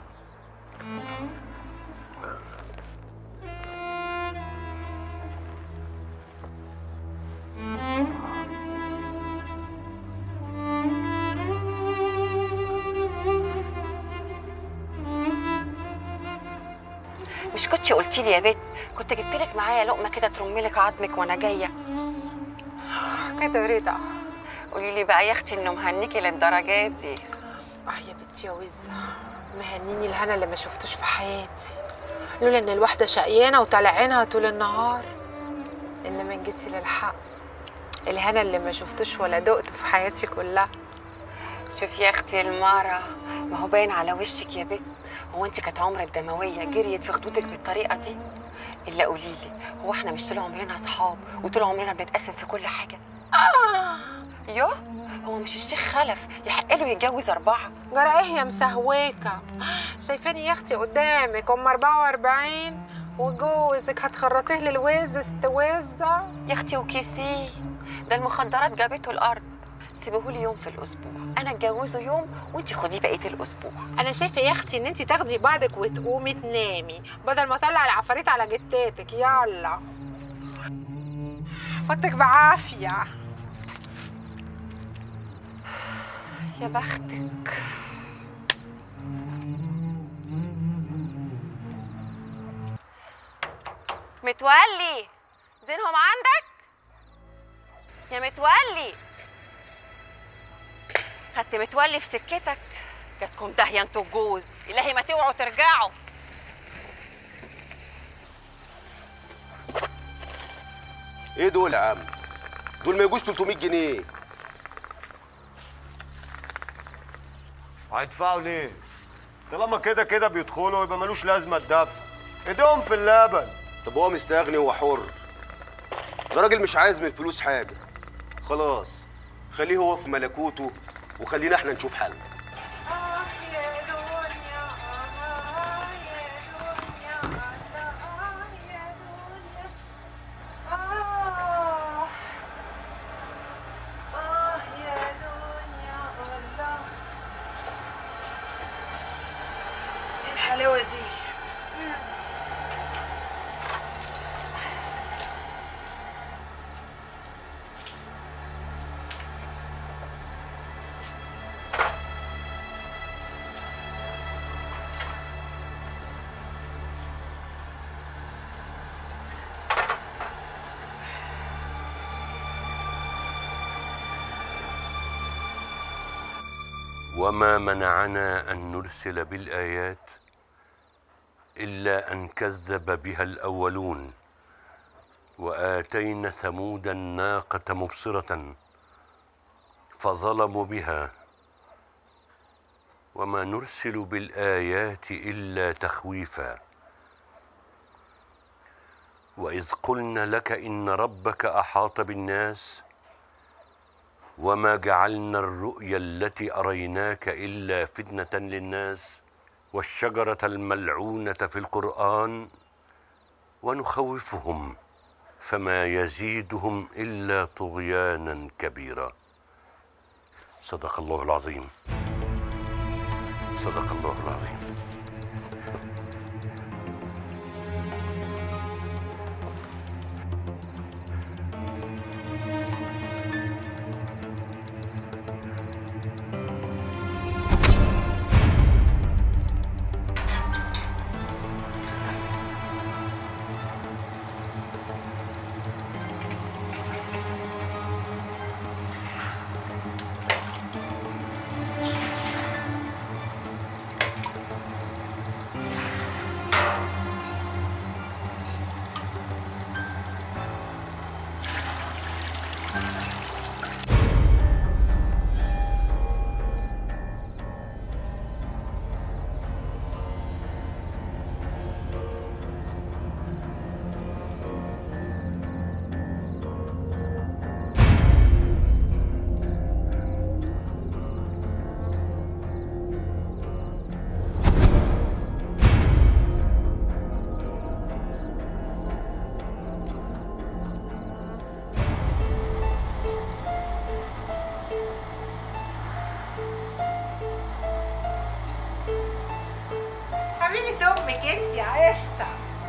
مش كنتش قلتي لي يا بت كنت جبت لك معايا لقمه كده ترمي لك عظمك وانا جايه كده رضا قولي لي بقى يا اختي انه مهنيكي للدرجات دي اه يا بنتي يا وزة مهنيني الهنا اللي ما شفتوش في حياتي لولا ان الواحدة شقيانة وطالع عينها طول النهار انما إن جيتي للحق الهنا اللي ما شفتوش ولا دقته في حياتي كلها شوفي يا اختي المارة ما هو باين على وشك يا بت هو انت كانت عمرك دمويه جريت في خدودك بالطريقه دي الا قولي لي هو احنا مش طول عمرنا صحاب وطول عمرنا بنتقاسم في كل حاجه آه. يوه هو مش الشيخ خلف يحق له يتجوز اربعه جرى ايه يا مسهوكة شايفاني يا اختي قدامك ام 44 وجوزك هتخرطيه للوز استوزة يا اختي وكيسيه ده المخدرات جابته الارض سيبوهولي يوم في الاسبوع انا اتجوزه يوم وانت خديه بقيه الاسبوع انا شايفه يا اختي ان انت تاخدي بعضك وتقومي تنامي بدل ما اطلع العفاريت على جتاتك يلا فوتك بعافيه يا بختك متولي زينهم عندك يا متولي خدت متولي في سكتك جاتكم داهيه انتوا الجوز الهي ما توعوا ترجعوا ايه دول يا عم دول ما يجوش 300 جنيه هيدفعوا ليه؟ طالما كده كده بيدخلوا يبقى ملوش لازمه الدفع ايديهم في اللبن طب هو مستغني وهو حر ده راجل مش عايز من الفلوس حاجه خلاص خليه هو في ملكوته وخلينا احنا نشوف حل الحلاوه دي وما منعنا ان نرسل بالايات الا ان كذب بها الاولون واتينا ثمود الناقه مبصره فظلموا بها وما نرسل بالايات الا تخويفا واذ قلنا لك ان ربك احاط بالناس وما جعلنا الرؤيا التي اريناك الا فتنه للناس والشجره الملعونه في القران ونخوفهم فما يزيدهم الا طغيانا كبيرا صدق الله العظيم صدق الله العظيم حبيبة أمك أنت يا قشطة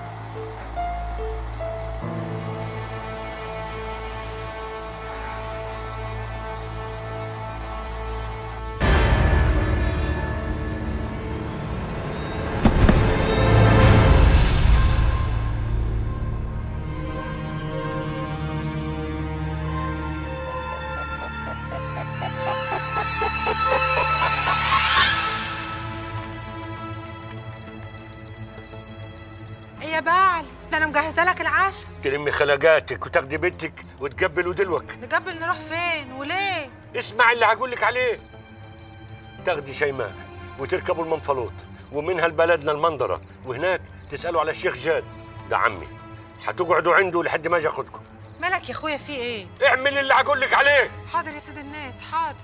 يا بعل ده أنا مجهزة لك العشاء تلمي خلقاتك وتاخدي بنتك وتقبل ودلوك نقبل نروح فين وليه؟ اسمع اللي هقول لك عليه تاخدي شيماء وتركبوا المنفلوط ومنها لبلدنا المنظرة وهناك تسألوا على الشيخ جاد ده عمي هتقعدوا عنده لحد ما اجي اخدكم مالك يا أخويا في إيه؟ اعمل اللي هقول لك عليه حاضر يا سيد الناس حاضر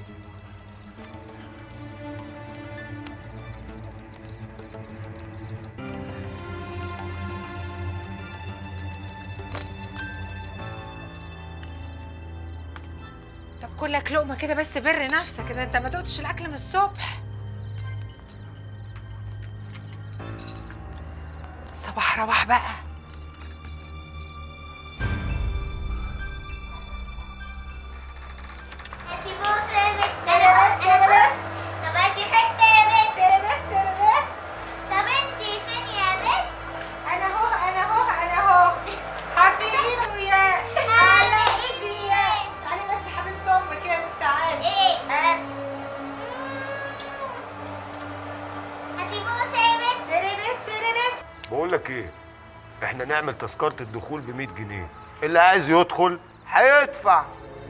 طب كلك لقمة كده بس بر نفسك كده انت ما دقتش الأكل من الصبح صباح رواح بقى هاتي بوسه يا بت تربت تربت طب هاتي حته يا بت تربت تربت طب انتي فين يا بت انا اهو انا اهو انا اهو حطي ايدي وياه على ايدي تعالي بس حبيبه امك كده مش تعالي ايه هاتي هاتي بوسه يا بت تربت تربت بقول لك ايه احنا نعمل تذكره الدخول ب 100 جنيه اللي عايز يدخل هيدفع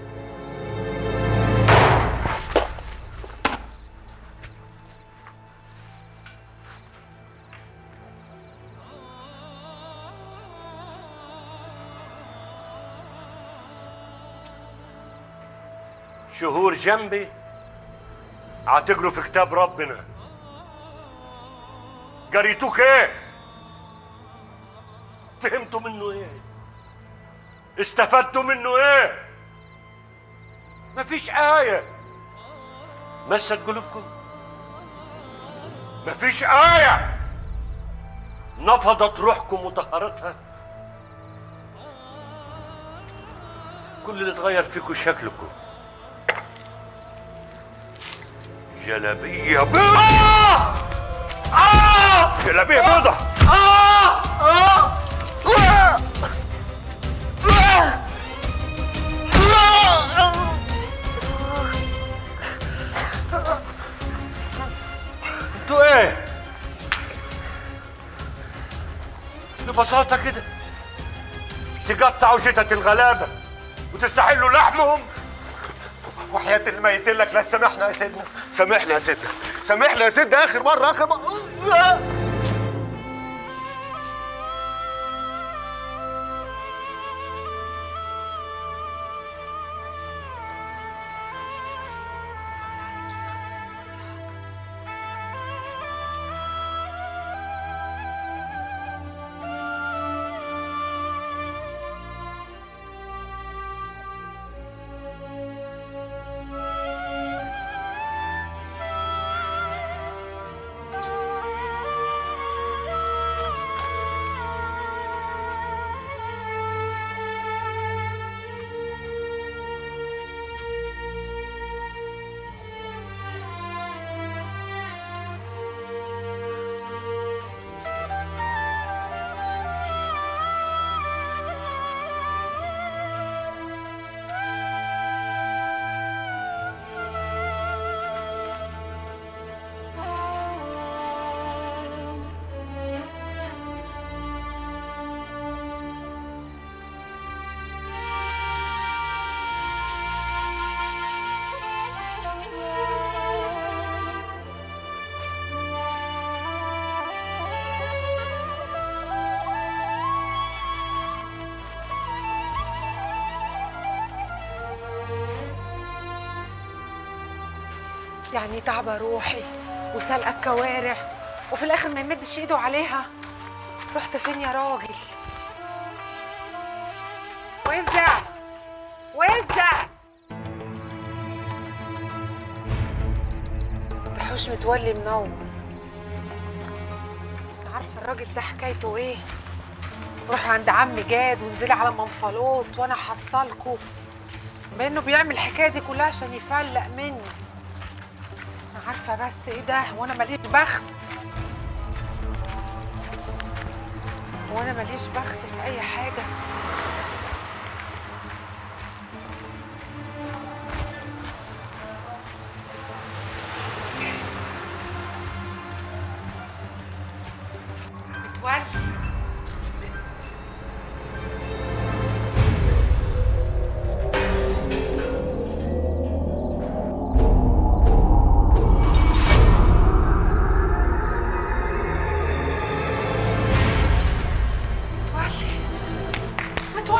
شهور جنبي هتقروا في كتاب ربنا قريتوك ايه فهمتوا منه ايه استفدتوا منه ايه مفيش آية مست قلوبكم مفيش آية نفضت روحكم وطهرتها كل اللي اتغير فيكم شكلكم جلابية بيضة آه! آه! جلابية بيضة آه! آه! آه! انتوا ايه؟ ببساطة كده تقطعوا جتة الغلابة وتستحلوا لحمهم وحياة الميتين لك لا سامحنا يا سيدنا سامحنا يا سيدنا سامحنا يا سيدنا آخر مرة آخر مرة يعني تعبى روحي وسلقى الكوارع وفي الاخر ما يمدش ايده عليها رحت فين يا راجل وزع وزع تحوش متولي منور انا عارفه الراجل ده حكايته ايه روحي عند عم جاد وانزلي على منفلوط وانا حصلكوا بانه بيعمل الحكايه دي كلها عشان يفلق مني انا عارفه بس ايه ده وانا ماليش بخت وانا ماليش بخت في اي حاجه متولي متولي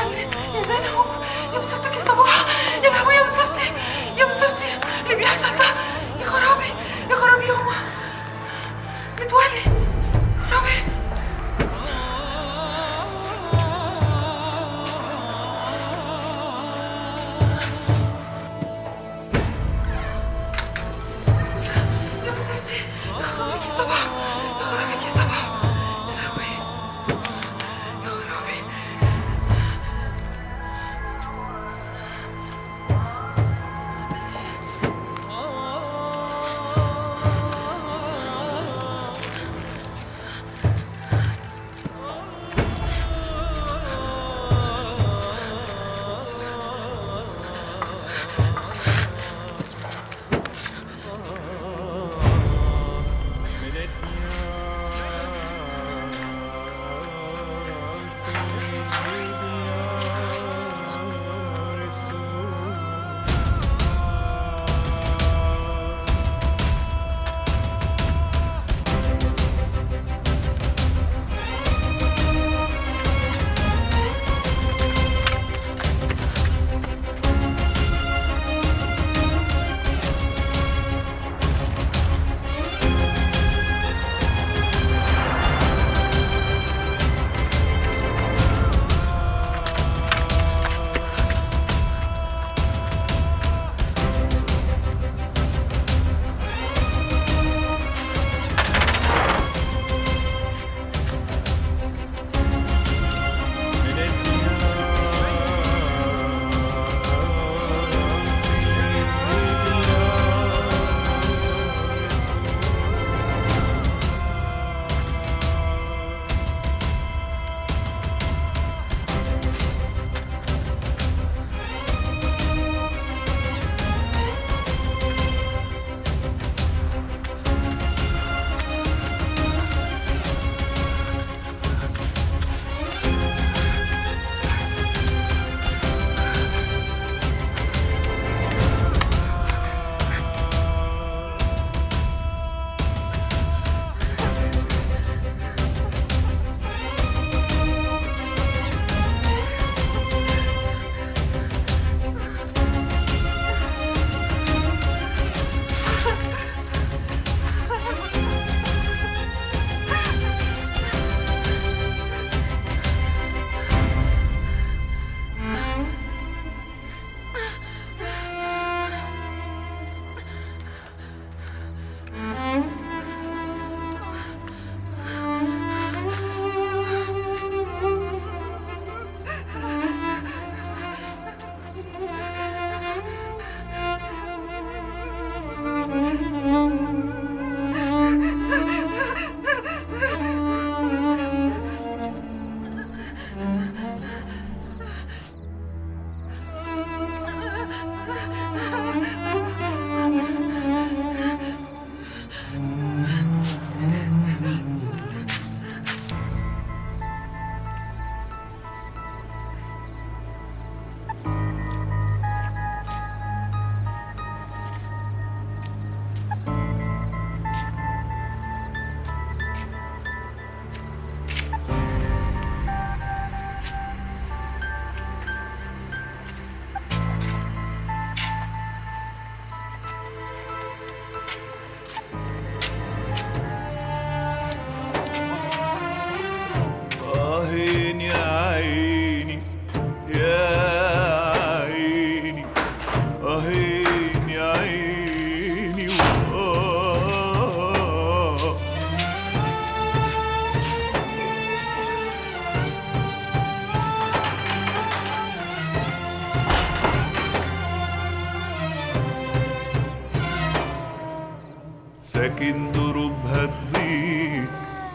ساكن دروبها تضيق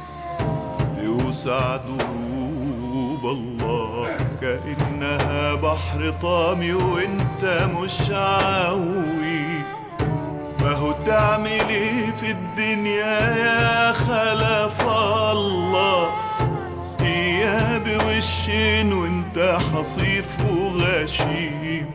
توسع دروب الله كأنها بحر طامي وانت مش عاوي ما هو تعمل ايه في الدنيا يا خلف الله يا بوشين وانت حصيف وغشيم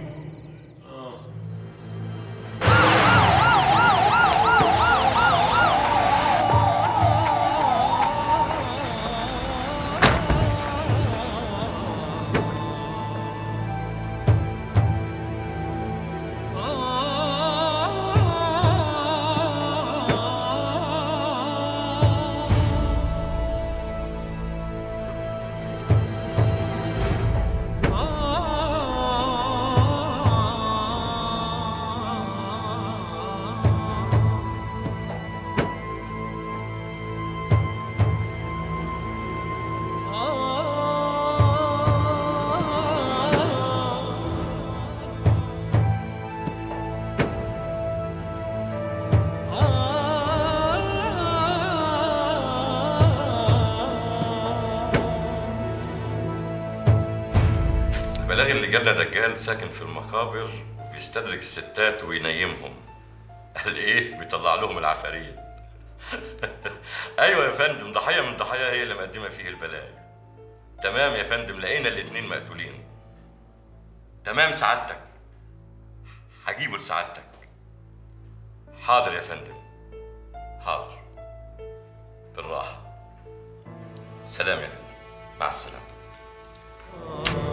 البلاغ اللي جالنا دجال ساكن في المقابر بيستدرج الستات وينيمهم قال ايه بيطلع لهم العفاريت ايوه يا فندم ضحيه من ضحايا هي اللي مقدمه فيه البلاغ تمام يا فندم لقينا الاتنين مقتولين تمام سعادتك هجيبه لسعادتك حاضر يا فندم حاضر بالراحه سلام يا فندم مع السلامه